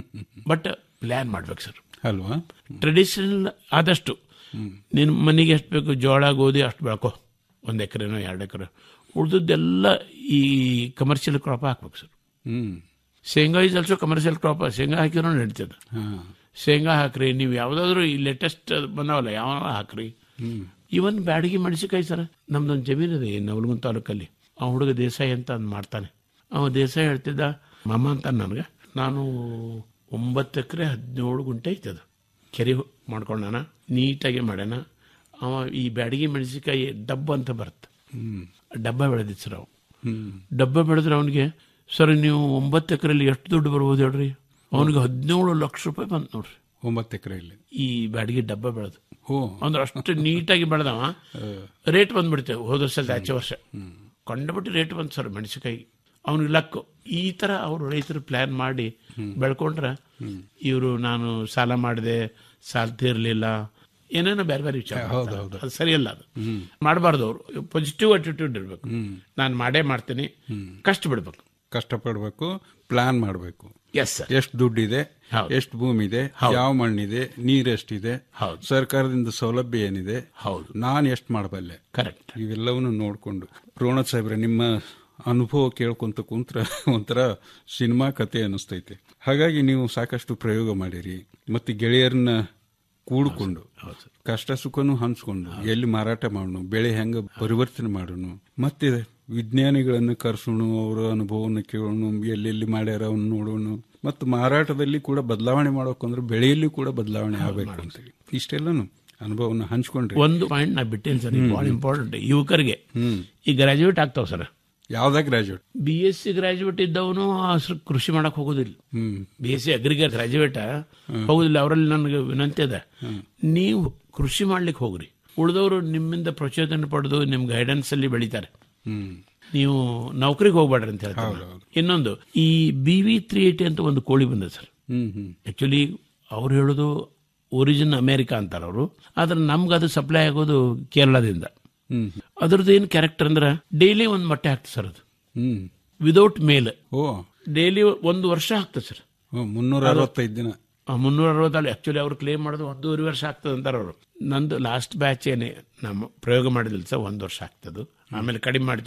ಬಟ್ ಪ್ಲಾನ್ ಮಾಡ್ಬೇಕು ಸರ್ ಅಲ್ವಾ ಟ್ರೆಡಿಷನಲ್ ಆದಷ್ಟು ನಿನ್ನ ಮನೆಗೆ ಎಷ್ಟು ಬೇಕು ಜೋಳ ಗೋಧಿ ಅಷ್ಟು ಬೆಳ್ಕೊ ಒಂದು ಎಕರೆನೋ ಎರಡು ಎಕರೆ ಉಳಿದದ್ದೆಲ್ಲ ಈ ಕಮರ್ಷಿಯಲ್ ಕ್ರಾಪ್ ಹಾಕ್ಬೇಕು ಸರ್ ಹ್ಮ್ ಶೇಂಗಾ ಇಸ್ ಆಲ್ಸೋ ಕಮರ್ಷಿಯಲ್ ಕ್ರಾಪ್ ಶೇಂಗಾ ಹಾಕಿರೋ ನಡೀತದೆ ಹಾ ಶೇಂಗಾ ಹಾಕ್ರಿ ನೀವು ಯಾವ್ದಾದ್ರು ಈ ಲೇಟೆಸ್ಟ್ ಬಂದಾವಲ್ಲ ಯಾವ ಹಾಕ್ರಿ ಹ್ಮ್ ಇವನ್ ಬ್ಯಾಡಗಿ ಮೆಣಸಿಕಾಯಿ ಸರ್ ನಮ್ದೊಂದು ಜಮೀನು ಇದೆ ನವಲಗುಂದ ತಾಲೂಕಲ್ಲಿ ಆ ಹುಡುಗ ದೇಸಾಯಿ ಅಂತ ಅಂದ್ ಮಾಡ್ತಾನೆ ಅವ ದೇಸಾಯಿ ಹೇಳ್ತಿದ್ದ ಮಾಮ ಅಂತ ನನಗೆ ನಾನು ಒಂಬತ್ತು ಎಕರೆ ಹದಿನೇಳು ಗುಂಟೆ ಐತದ ಕೆರೆ ಮಾಡ್ಕೊಂಡಾನ ನೀಟಾಗಿ ಮಾಡ್ಯಾನ ಅವ ಈ ಬ್ಯಾಡಗಿ ಮೆಣಸಿಕಾಯಿ ಡಬ್ಬ ಅಂತ ಬರುತ್ತೆ ಹ್ಮ್ ಡಬ್ಬ ಬೆಳೆದಿತ್ತು ಸರ್ ಅವ ಹ್ಮ್ ಡಬ್ಬ ಬೆಳೆದ್ರೆ ಅವನಿಗೆ ಸರ್ ನೀವು ಒಂಬತ್ತು ಎಕರೆಯಲ್ಲಿ ಎಷ್ಟು ದುಡ್ಡು ಬರ್ಬೋದು ಹೇಳ್ರಿ ಅವನಿಗೆ ಹದಿನೇಳು ಲಕ್ಷ ರೂಪಾಯಿ ಬಂತು ನೋಡ್ರಿ ಒಂಬತ್ತು ಎಕರೆಯಲ್ಲಿ ಈ ಬ್ಯಾಡಗಿ ಡಬ್ಬ ಬೆಳೆದು ಓ ಅಂದ್ರೆ ಅಷ್ಟು ನೀಟಾಗಿ ಬೆಳೆದವ ರೇಟ್ ಬಂದ್ಬಿಡ್ತೇವೆ ಹೋದ ವರ್ಷ ಆಚೆ ವರ್ಷ ಕಂಡುಬಿಟ್ಟು ರೇಟ್ ಬಂತು ಸರ್ ಮೆಣಸಿನಕಾಯಿ ಅವನಿಗೆ ಲಕ್ಕು ಈ ತರ ಅವರು ರೈತರು ಪ್ಲಾನ್ ಮಾಡಿ ಬೆಳ್ಕೊಂಡ್ರೆ ಇವರು ನಾನು ಸಾಲ ಮಾಡಿದೆ ಸಾಲ ತೀರ್ಲಿಲ್ಲ ಏನೇನೋ ಬೇರೆ ಬೇರೆ ವಿಚಾರ ಮಾಡ್ತಾರೆ. ಅದು ಸರಿಯಲ್ಲ ಅದು ಮಾಡಬಾರ್ದು ಅವರು ಪಾಸಿಟಿವ್ ಅಟಿಟ್ಯೂಡ್ ಇರಬೇಕು ನಾನು ಮಾಡೇ ಮಾಡ್ತೀನಿ ಕಷ್ಟ ಬಿಡ್ಬೇಕು ಕಷ್ಟಪಡ್ಬೇಕು ಪ್ಲಾನ್ ಮಾಡಬೇಕು ಎಸ್ ಸರ್ ಎಷ್ಟು ದುಡ್ಡಿದೆ ಎಷ್ಟು ಭೂಮಿ ಇದೆ ಯಾವ ಮಣ್ಣಿದೆ ನೀರ್ ಎಷ್ಟಿದೆ ಸರ್ಕಾರದಿಂದ ಸೌಲಭ್ಯ ಏನಿದೆ ಹೌದು ನಾನು ಎಷ್ಟು ಮಾಡಬಲ್ಲೆ ಕರೆಕ್ಟ್ ಇವೆಲ್ಲವನ್ನು ನೋಡ್ಕೊಂಡು ರೋಣ ಸಾಹೇಬ್ರೆ ನಿಮ್ಮ ಅನುಭವ ಕೇಳ್ಕೊಂತ ಕುಂತ್ರ ಒಂಥರ ಸಿನಿಮಾ ಕತೆ ಅನಿಸ್ತೈತೆ ಹಾಗಾಗಿ ನೀವು ಸಾಕಷ್ಟು ಪ್ರಯೋಗ ಮಾಡಿರಿ ಮತ್ತೆ ಗೆಳೆಯರನ್ನ ಕೂಡ್ಕೊಂಡು ಕಷ್ಟ ಸುಖನೂ ಹಂಚ್ಕೊಂಡು ಎಲ್ಲಿ ಮಾರಾಟ ಮಾಡೋಣ ಬೆಳೆ ಹೆಂಗ ಪರಿವರ್ತನೆ ಮಾಡೋಣ ಮತ್ತೆ ವಿಜ್ಞಾನಿಗಳನ್ನು ಕರ್ಸೋಣ ಅವರ ಅನುಭವವನ್ನು ಕೇಳೋಣ ಎಲ್ಲೆಲ್ಲಿ ಮಾಡ್ಯಾರ ಅವನ್ನ ನೋಡೋಣ ಮತ್ತು ಮಾರಾಟದಲ್ಲಿ ಕೂಡ ಬದಲಾವಣೆ ಮಾಡೋಕಂದ್ರೆ ಬೆಳೆಯಲ್ಲಿ ಕೂಡ ಬದಲಾವಣೆ ಆಗಬೇಕು ಅಂತೇಳಿ ಇಷ್ಟೆಲ್ಲನು ಅನುಭವನ ಹಂಚ್ಕೊಂಡ್ರಿ ಒಂದು ಪಾಯಿಂಟ್ ನಾ ಬಿಟ್ಟೇನೆ ಸರ್ ಬಹಳ ಇಂಪಾರ್ಟೆಂಟ್ ಯುವಕರಿಗೆ ಈ ಗ್ರಾಜುಯೇಟ್ ಆಗ್ತಾವ ಸರ್ ಯಾವ್ದಾಗ graduate B S C graduate ಇದ್ದವನು ಅಷ್ಟ್ ಕೃಷಿ ಮಾಡಕ್ ಹೋಗೋದಿಲ್ಲ ಹ್ಮ್ B S C agriculture graduate ಹೋಗುದಿಲ್ಲ ಅವರಲ್ಲಿ ನನಗೆ ವಿನಂತಿ ಅದ ನೀವು ಕೃಷಿ ಮಾಡ್ಲಿಕ್ಕೆ ಹೋಗ್ರಿ ಉಳಿದವರು ನಿಮ್ಮಿಂದ ಪ್ರಚೋದನೆ ಪಡೆದು ನಿಮ್ ಗೈಡೆನ್ಸ್ ಅಲ್ಲಿ ಬೆಳಿತಾರೆ ಹ್ಮ್ ನೀವು ನೌಕರಿಗೆ ಹೋಗ್ಬೇಡ್ರಿ ಅಂತ ಹೇಳ್ತಾರೆ ನಾನು. ಇನ್ನೊಂದು ಈ ಬಿ ವಿ ತ್ರೀ ಏಟಿ ಅಂತ ಒಂದು ಕೋಳಿ ಬಂದ ಸರ್ ಹ್ಮ್ ಹ್ಮ್ ಆಕ್ಚುಲಿ ಅವ್ರು ಹೇಳೋದು ಒರಿಜಿನ್ ಅಮೇರಿಕಾ ಅಂತಾರ ಅವರು ಆದ್ರೆ ನಮ್ಗೆ ಅದು ಸಪ್ಲೈ ಆಗೋದು ಕೇರಳದಿಂದ ಹ್ಮ್ ಅದ್ರದ್ದು ಏನು ಕ್ಯಾರೆಕ್ಟರ್ ಅಂದ್ರೆ ಡೈಲಿ ಒಂದು ಮೊಟ್ಟೆ ಹಾಕ್ತದೆ ಸರ್ ಅದು ಹ್ಮ್ ವಿದೌಟ್ ಮೇಲ್ ಓ ಡೈಲಿ ಒಂದು ವರ್ಷ ಆಗ್ತದೆ ಸರ್ ಮುನ್ನೂರ ಅರವತ್ತೈದು ದಿನ ಮುನ್ನೂರ ಅರವತ್ತಲ್ಲಿ ಆಕ್ಚುಲಿ ಅವ್ರು ಕ್ಲೇಮ್ ಮಾಡೋದು ಒಂದೂವರೆ ವರ್ಷ ಆಗ್ತದೆ ಅಂತಾರೆ ಅವರು ನಂದು ಲಾಸ್ಟ್ ಬ್ಯಾಚ್ ಏನೇ ನಮ್ಮ ಪ್ರಯೋಗ ಮಾಡಿದಿಲ್ಲ ಸರ್ ಒಂದು ವರ್ಷ ಆಗ್ತದೆ ಆಮೇಲೆ ಕಡಿಮೆ ಮಾಡಿತು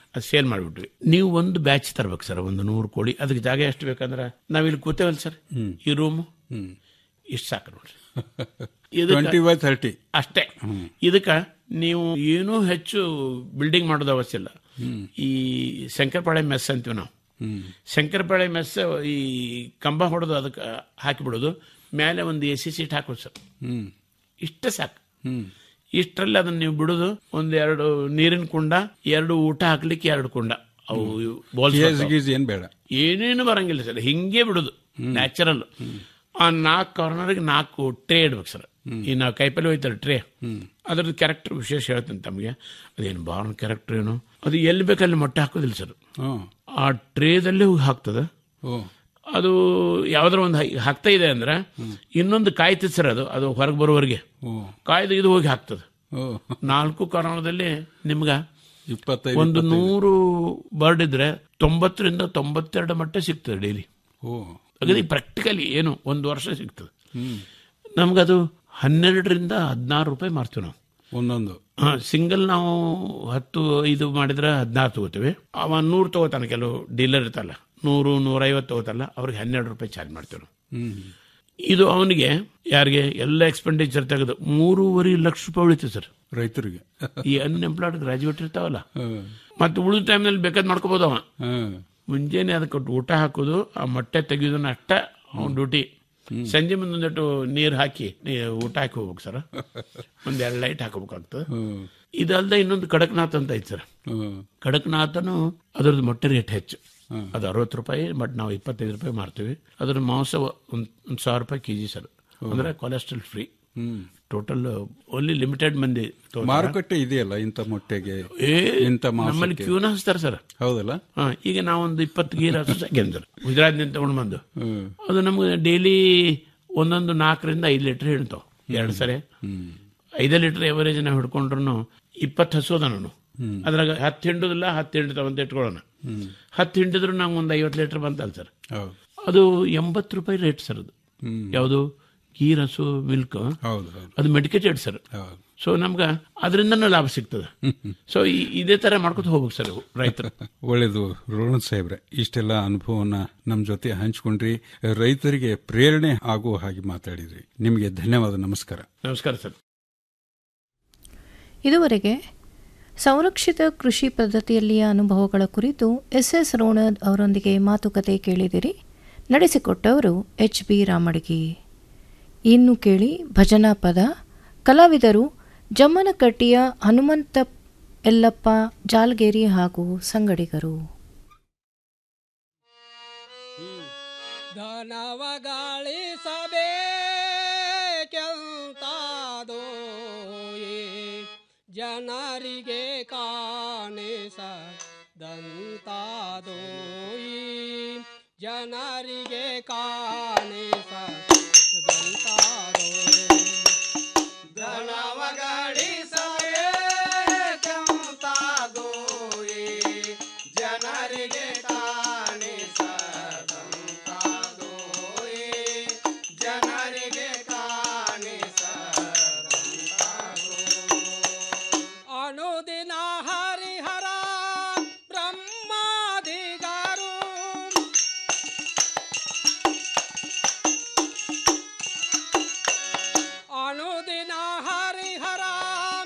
ಅದು ಸೇಲ್ ಮಾಡಿಬಿಟ್ವಿ ನೀವು ಒಂದು ಬ್ಯಾಚ್ ತರ್ಬೇಕು ಸರ್ ಒಂದು ನೂರು ಕೋಳಿ ಅದಕ್ಕೆ ಜಾಗ ಎಷ್ಟು ಬೇಕಂದ್ರೆ ನಾವಿಲ್ಲಿ ಕೂತೇವಲ್ಲ ಸರ್ ಈ ರೂಮು ಇಷ್ಟು ಸಾಕು ನೋಡ್ರಿ ಇದಕ್ಕ- 20 by 30. ಅಷ್ಟೇ ಇದಕ್ಕೆ ನೀವು ಏನೂ ಹೆಚ್ಚು ಬಿಲ್ಡಿಂಗ್ ಮಾಡೋದು ಅವಶ್ಯ ಇಲ್ಲ ಈ ಶಂಕರಪಾಳೆ ಮೆಸ್ ಅಂತೀವಿ ನಾವು ಶಂಕರಪಾಳೆ ಮೆಸ್ ಈ ಕಂಬ ಹೊಡೆದು ಅದಕ್ಕೆ ಹಾಕಿಬಿಡೋದು ಮೇಲೆ ಒಂದು ಎ ಸಿ ಸೀಟ್ ಹಾಕೋದು ಸರ್ ಹ್ಮ್ ಇಷ್ಟ ಸಾಕು ಇಷ್ಟರಲ್ಲಿ ಅದನ್ನ ನೀವು ಬಿಡೋದು ಒಂದ್ ಎರಡು ನೀರಿನ ಕುಂಡ ಎರಡು ಊಟ ಹಾಕ್ಲಿಕ್ಕೆ ಎರಡು ಕುಂಡ ಅವು balls ಗೀಸ್ ಬರ್ತಾವ. ಗೀಸ್ ಏನ್ ಬೇಡ ಏನೇನು ಬರಂಗಿಲ್ಲ ಸರ್ ಹಿಂಗೆ ಬಿಡುದು ನ್ಯಾಚುರಲ್ ಆ ನಾಲ್ಕು ಕಾರ್ನರ್ಗೆ ನಾಲ್ಕು ಟ್ರೇ ಇಡ್ಬೇಕು ಸರ್ ಈ ನಾವು ಕೈಪಲ್ಲಿ ಹೋಯ್ತಾರೆ ಟ್ರೇ ಅದ್ರದ್ದು ಕ್ಯಾರೆಕ್ಟರ್ ವಿಶೇಷ ಹೇಳ್ತೇನೆ ತಮಗೆ ಅದೇನು ಬಾರ್ನ್ ಕ್ಯಾರೆಕ್ಟರ್ ಏನು ಅದು ಎಲ್ಲಿ ಬೇಕಲ್ಲಿ ಮೊಟ್ಟೆ ಹಾಕೋದಿಲ್ಲ ಸರ್ ಹ್ಮ್ ಆ ಟ್ರೇದಲ್ಲೇ ಹೋಗಿ ಹಾಕ್ತದೆ ಓ ಅದು ಯಾವ್ದಾರ ಒಂದು ಹೈ- ಹಾಕ್ತಾ ಇದೆ ಅಂದ್ರೆ ಇನ್ನೊಂದು ಕಾಯ್ತದೆ ಸರ್ ಅದು ಅದು ಹೊರಗೆ ಬರೋವರೆಗೆ ಓ ಕಾಯ್ದು ಇದು ಹೋಗಿ ಹಾಕ್ತದೆ ಓ ನಾಲ್ಕು ಕಾರಣದಲ್ಲಿ ನಿಮ್ಗ ಇಪ್ಪತ್ತೈದು ಒಂದು ನೂರು ಬರ್ಡ್ ಇದ್ರೆ ತೊಂಬತ್ತರಿಂದ ತೊಂಬತ್ತೆರಡು ಮಟ್ಟ ಸಿಗ್ತದೆ ಡೈಲಿ ಓ ಅಗದಿ ಪ್ರಾಕ್ಟಿಕಲಿ ಏನು ಒಂದು ವರ್ಷ ಸಿಗ್ತದೆ ಹ್ಮ್ ನಮ್ಗದು ಹನ್ನೆರಡರಿಂದ ಹದಿನಾರು ರೂಪಾಯಿ ಮಾರ್ತೀವಿ ನಾವು ಒಂದೊಂದು ಸಿಂಗಲ್ ನಾವು ಹತ್ತು ಇದು ಮಾಡಿದ್ರೆ ಹದಿನಾರು ತಗೋತೀವಿ ಅವ ನೂರು ತಗೋತಾನೆ ಕೆಲವು ಡೀಲರ್ ಇರ್ತಲ್ಲ ನೂರು ನೂರೈವತ್ತು ತಗೋತಲ್ಲ ಅವ್ರಿಗೆ ಹನ್ನೆರಡು ರೂಪಾಯಿ ಚಾರ್ಜ್ ಮಾಡ್ತೀವಿ ನಾವು ಹ್ಮ್ ಇದು ಅವನಿಗೆ ಯಾರಿಗೆ ಎಲ್ಲ ಎಕ್ಸ್ಪೆಂಡಿಚರ್ ತೆಗೆದು ಮೂರುವರೆ ಲಕ್ಷ ರೂಪಾಯಿ ಉಳಿತು ಸರ್ ರೈತರಿಗೆ ಈ ಅನ್ಎಂಪ್ಲಾಯ್ಡ್ ಗ್ರಾಜುಯೇಟ್ ಇರ್ತಾವಲ್ಲ ಹ್ಮ್. ಮತ್ತೆ ಉಳಿದ ಟೈಮ್ನಲ್ಲಿ ಬೇಕಾದ್ ಮಾಡ್ಕೋಬೋದು ಅವ ಹ್ಮ್. ಮುಂಜಾನೆ ಅದಕ್ಕೆ ಊಟ ಹಾಕೋದು ಆ ಮೊಟ್ಟೆ ತೆಗೆಯೋದನ್ನ ಅಷ್ಟ ಅವ್ನ ಡ್ಯೂಟಿ ಸಂಜೆ ಮುಂದೆ ಒಂದಿಟ್ಟು ನೀರು ಹಾಕಿ ನೀ- ಊಟ ಹಾಕಿ ಹೋಗ್ಬೇಕು ಸರ್ ಒಂದ್ ಎರಡು ಲೈಟ್ ಹಾಕೋಬೇಕಾಗ್ತದೆ ಹ್ಮ್. ಇದಲ್ದ ಇನ್ನೊಂದು ಕಡಕ್ನಾಥ್ ಅಂತ ಐತೆ ಸರ್ ಹ್ಮ್. ಕಡಕ್ನಾಥನು ಅದ್ರದ್ದು ಮೊಟ್ಟೆ ರೇಟ್ ಹೆಚ್ಚು ಅದು ಅರವತ್ತು ರೂಪಾಯಿ ಬಟ್ ನಾವು ಇಪ್ಪತ್ತೈದು ರೂಪಾಯಿ ಮಾರ್ತೀವಿ ಅದ್ರ ಮಾಂಸ ಒಂದು ಒಂದು ಸಾವಿರ ರೂಪಾಯಿ ಕೆಜಿ ಸರ್ ಅಂದ್ರೆ ಕೊಲೆಸ್ಟ್ರಾಲ್ ಫ್ರೀ ಹ್ಮ್. ಟೋಟಲ್ ಓನ್ಲಿ ಲಿಮಿಟೆಡ್ ಮಂದಿ ತಗೋತಾರೆ. ಮಾರುಕಟ್ಟೆ ಇದೆಯಲ್ಲ ಇಂಥ ಮೊಟ್ಟೆಗೆ ಏ ಇಂಥ ನಮ್ಮಲ್ಲಿ ಮಾಂಸಕ್ಕೆ ಕ್ಯೂನ ಹಚ್ತಾರೆ ಸರ್ ಹೌದಲ್ಲ ಹಾ ಈಗ ನಾವೊಂದು ಇಪ್ಪತ್ತು ಗೀರ್ ಹಸು ಸಾಕ್ಯಾನ್ ಸರ್ ಗುಜರಾತ್ನಿಂದ ತಗೊಂಡು ಬಂದು ಹ್ಮ್. ಅದು ನಮ್ಗೆ ಡೈಲಿ ಒಂದೊಂದು ನಾಲ್ಕರಿಂದ ಐದು ಲೀಟರ್ ಹಿಡ್ತಾವ ಎರಡು ಸರಿ ಐದು ಲೀಟರ್ ಎವರೇಜ್ ನಾವು ಹಿಡ್ಕೊಂಡ್ರು ಇಪ್ಪತ್ತು ಹಸು ಅದ ನಾನು ಅದ್ರಾಗ ಹತ್ತು ಹಿಂಡುದಿಲ್ಲ ಹತ್ತು ಹಿಂಡ್ತಾವ ಅಂತ ಇಟ್ಕೊಳ್ಳೋಣ ಹತ್ತು ಹಿಂಡಿದ್ರು ನಂಗೆ ಒಂದು ಐವತ್ತು ಲೀಟರ್ ಬಂತಲ್ಲ ಸರ್ ಹೌದು ಅದು ಎಂಬತ್ತು ರೂಪಾಯಿ ರೇಟ್ ಸರ್ ಅದು ಹ್ಮ್. ಯಾವುದು ಗೀರ್ ಹಸು ಮಿಲ್ಕ್ ಹೌದು ಹೌದು ಅದು ಮೆಡಿಕೇಟೆಡ್ ಸರ್ ಹೌದು ಸೊ ನಮ್ಗೆ ಅದರಿಂದನೂ ಲಾಭ ಸಿಗ್ತದೆ ಸೊ ಇದೇ ತರ ಮಾಡ್ಕೊತ ಹೋಗ್ಬೇಕು ಸರ್ ರೈತರು ಒಳ್ಳೇದು ರೋಣದ್ ಸಾಹೇಬ್ರೆ ಇಷ್ಟೆಲ್ಲ ಅನುಭವನ ನಮ್ಮ ಜೊತೆ ಹಂಚ್ಕೊಂಡ್ರಿ ರೈತರಿಗೆ ಪ್ರೇರಣೆ ಆಗುವ ಹಾಗೆ ಮಾತಾಡಿದ್ರಿ ನಿಮಗೆ ಧನ್ಯವಾದ ನಮಸ್ಕಾರ ನಮಸ್ಕಾರ ಸರ್ ಇದುವರೆಗೆ ಸಂರಕ್ಷಿತ ಕೃಷಿ ಪದ್ಧತಿಯಲ್ಲಿಯ ಅನುಭವಗಳ ಕುರಿತು ಎಸ್ ಎಸ್ ರೋಣದ್ ಅವರೊಂದಿಗೆ ಮಾತುಕತೆ ಕೇಳಿದಿರಿ ನಡೆಸಿಕೊಟ್ಟವರು ಎಚ್ ಬಿ ರಾಮಡಗಿ ಇನ್ನು ಕೇಳಿ ಭಜನಾ ಪದ ಕಲಾವಿದರು ಜಮ್ಮನಕಟ್ಟಿಯ ಹನುಮಂತ ಎಲ್ಲಪ್ಪ ಜಾಲ್ಗೇರಿ ಹಾಗೂ ಸಂಗಡಿಗರು ಧನವ ಗಳಿಸಬೇಕೆಂತಾದೋ ಈ ಜನರಿಗೆ ಕಾಣಿಸದಂತಾದೋ ಈ ಜನರಿಗೆ ಕಾಣಿಸದಂತಾದೋ ಧನವ ಗಳಿಸಬೇಕೆಂತಾದೋ ಈ ಜನರಿಗೆ ಕಾಣಿಸದಂತಾದೋ ಈ ಜನರಿಗೆ ಕಾಣಿಸದಂತಾದೋ ಅನುದಿನ ಹರಿಹರ ಬ್ರಹ್ಮಾದಿಗರು ಅನುದಿನ ಹರಿಹರ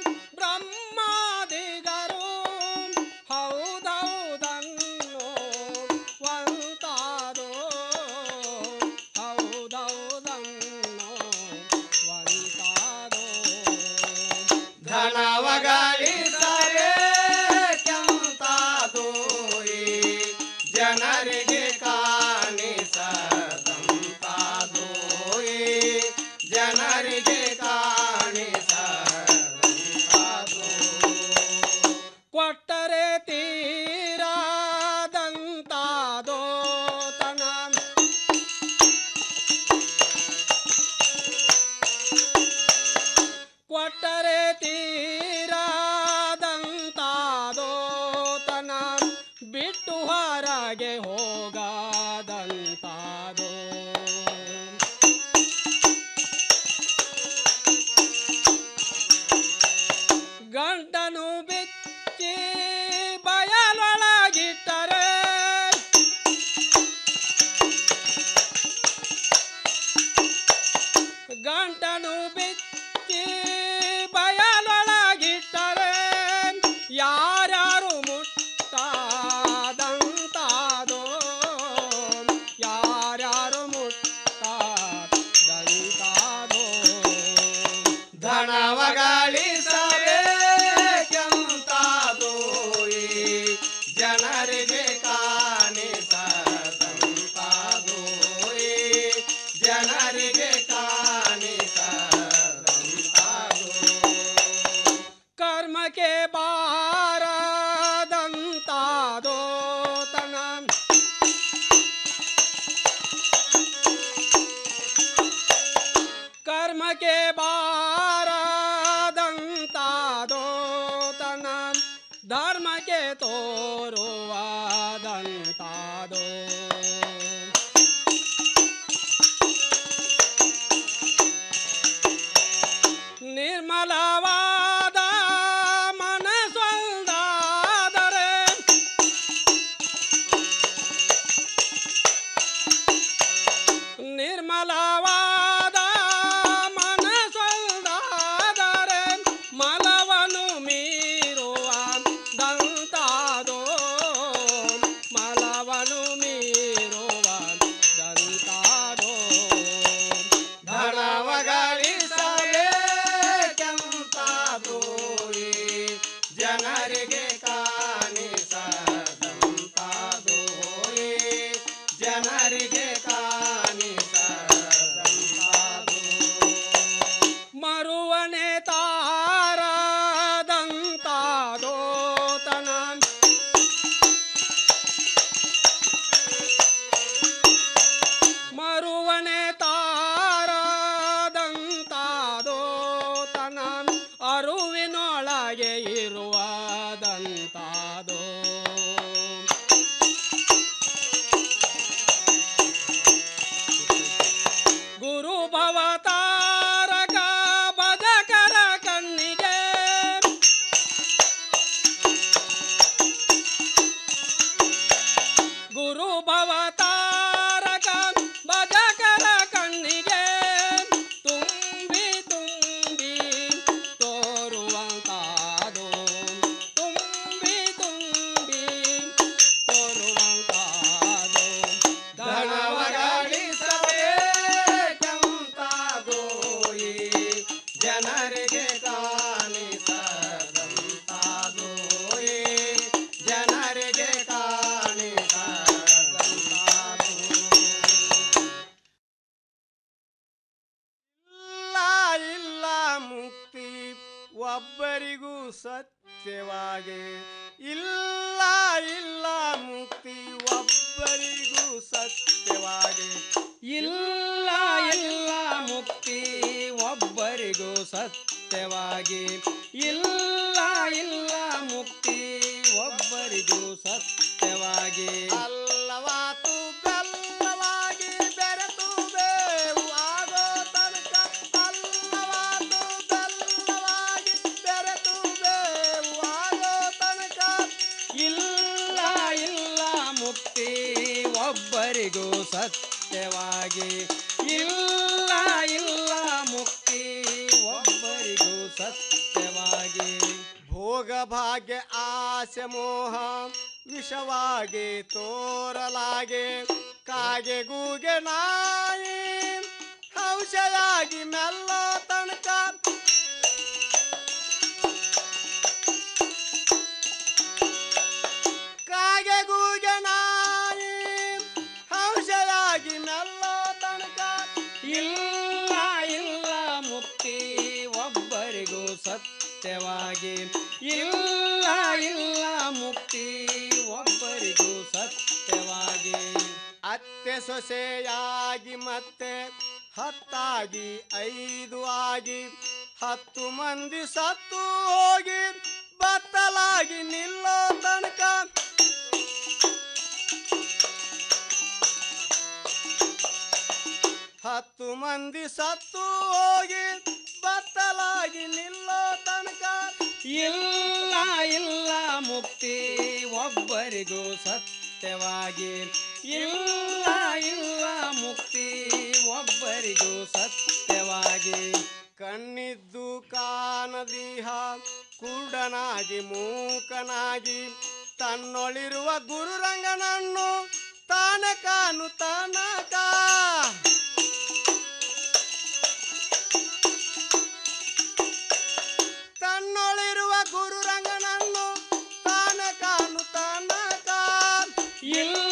ಗಂಟನು ಬಿಚ್ಚಿ ಬಯಲೊಳಗಿಟ್ಟರೆ ಯಾರ್ಯಾರು ಮುಟ್ಟಾದಂತಾದೋ ಯಾರ್ಯಾರು ಮುಟ್ಟಾದಂತಾದೋ ಧನವಗಳಿಸಬೇಕೆಂತಾದೋ ಈ ಜನರಿಗೆ ಕಾಣಿಸದಂತಾದೋ ಈ ಜನರಿಗೆ ಕಾಣಿಸದಂತಾದೋ ಕರ್ಮಕ್ಕೆ ಬಾರದಂತಾದೋ ತನ ಕರ್ಮಕ್ಕೆ ಬಾರದಂತಾದೋ ತನ ಧರ್ಮಕ್ಕೆ ತೋರುವಾದಂತಾದೋ ನಿರ್ಮಲವಾದ ಮನಸ್ಸೊಂದಾದರೆ ನಿರ್ಮಲವಾದ ಮನಸ್ಸೊಂದಾದರೆ ಮಲವನು ಮೀರುವ ದಂತಾದೋ ಮಲವನು ಮೀರುವ ದಂತಾದೋ ಧನವಗಳಿಸಬೇಕೆಂತಾದೋ ಈ ಜನರಿಗೆ ಕಾಣಿಸದಂತಾದೋ ಈ ಜನರಿಗೆ ಕಾಣಿಸದಂತಾದೋ ಮರುವನೆ ತಾರದಂತಾದೋ ತನ ಮರುವನೆ ತಾರದಂತಾದೋ ತನ ಅರುವಿನೊಳಗೆ ಇರುವದಂತಾದೋ ಗುರು ಭವತಾರಕ ಬದಕರ ಕಣ್ಣಿಗೆ ಗುರು ಭವತಾರಕ ಬದಕರ ಕಣ್ಣಿಗೆ ತುಂಬಿ ತುಂಬಿ ತೋರುವಂತಾದೋ ತುಂಬಿ ತುಂಬಿ ತೋರುವಂತಾದೋ ಧನವಗಳಿಸಬೇಕೆಂತಾದೋ ಈ ಜನರಿಗೆ ಕಾಣಿಸದಂತಾದೋ ಈ ಜನರಿಗೆ ಕಾಣಿಸದಂತಾದೋ ಇಲ್ಲ ಇಲ್ಲ ಮುಕ್ತಿ ಒಬ್ಬರಿಗೂ ಸತ್ಯವಾಗಿ ಇಲ್ಲ ಇಲ್ಲ ಮುಕ್ತಿ ಒಬ್ಬರಿಗೂ ಸತ್ಯವಾಗಿ ಇಲ್ಲ ಇಲ್ಲ ಮುಕ್ತಿ ಒಬ್ಬರಿಗೂ ಸತ್ಯವಾಗಿ ಇಲ್ಲ ಇಲ್ಲ ಮುಕ್ತಿ ಒಬ್ಬರಿಗೂ ಸತ್ಯವಾಗಿ ಅಲ್ಲವಾತು ಬೆಲ್ಲವಾಗಿ ಬೆರೆತು ಬೇವು ಆಗೋ ತನಕ ಅಲ್ಲವಾತು ಬೆಲ್ಲವಾಗಿ ಬೆರೆತು ಬೇವು ಆಗೋ ತನಕ ಇಲ್ಲ ಇಲ್ಲ ಮುಕ್ತಿ ಒಬ್ಬರಿಗೂ ಸತ್ಯವಾಗಿ ಇಲ್ಲ ಇಲ್ಲ ಮುಕ್ತಿ ಒಬ್ಬರಿಗೂ ಸತ್ಯವಾಗಿ ಭೋಗ ಭಾಗ್ಯ ಆಸೆ ಮೋಹ ವಿಷವಾಗಿ ತೋರಲಾಗೆ ಕಾಗೆ ಗೂಗೆ ನಾಯಿ ಔಷಧಾಗಿ ಮೆಲ್ಲೋ ತನಕ ಕಾಗೆ ಗೂಗೆ ನಾಯಿ ಔಷಧಾಗಿ ಮೆಲ್ಲೋ ತನಕ ಇಲ್ಲ ಇಲ್ಲ ಮುಕ್ತಿ ಒಬ್ಬರಿಗೂ ಸತ್ಯವಾಗಿ ಇಲ್ಲ ಇಲ್ಲ ಮುಕ್ತಿ ಒಬ್ಬರಿಗೂ ಸತ್ಯವಾಗಿ ಅತ್ತೆ ಸೊಸೆಯಾಗಿ ಮತ್ತೆ ಹತ್ತಾಗಿ ಐದು ಆಗಿ ಹತ್ತು ಮಂದಿ ಸತ್ತು ಹೋಗಿ ಬತ್ತಲಾಗಿ ನಿಲ್ಲೋ ತನಕ ಹತ್ತು ಮಂದಿ ಸತ್ತು ಹೋಗಿ ಬತ್ತಲಾಗಿ ನಿಲ್ಲೋ ತನಕ ಇಲ್ಲ ಇಲ್ಲ ಮುಕ್ತಿ ಒಬ್ಬರಿಗೂ ಸತ್ಯವಾಗಿ ಇಲ್ಲ ಇಲ್ಲ ಮುಕ್ತಿ ಒಬ್ಬರಿಗೂ ಸತ್ಯವಾಗಿ ದೀಹ ಕುರುಡನಾಗಿ ಮೂಕನಾಗಿ ತನ್ನೊಳಿರುವ ಗುರುರಂಗನನ್ನು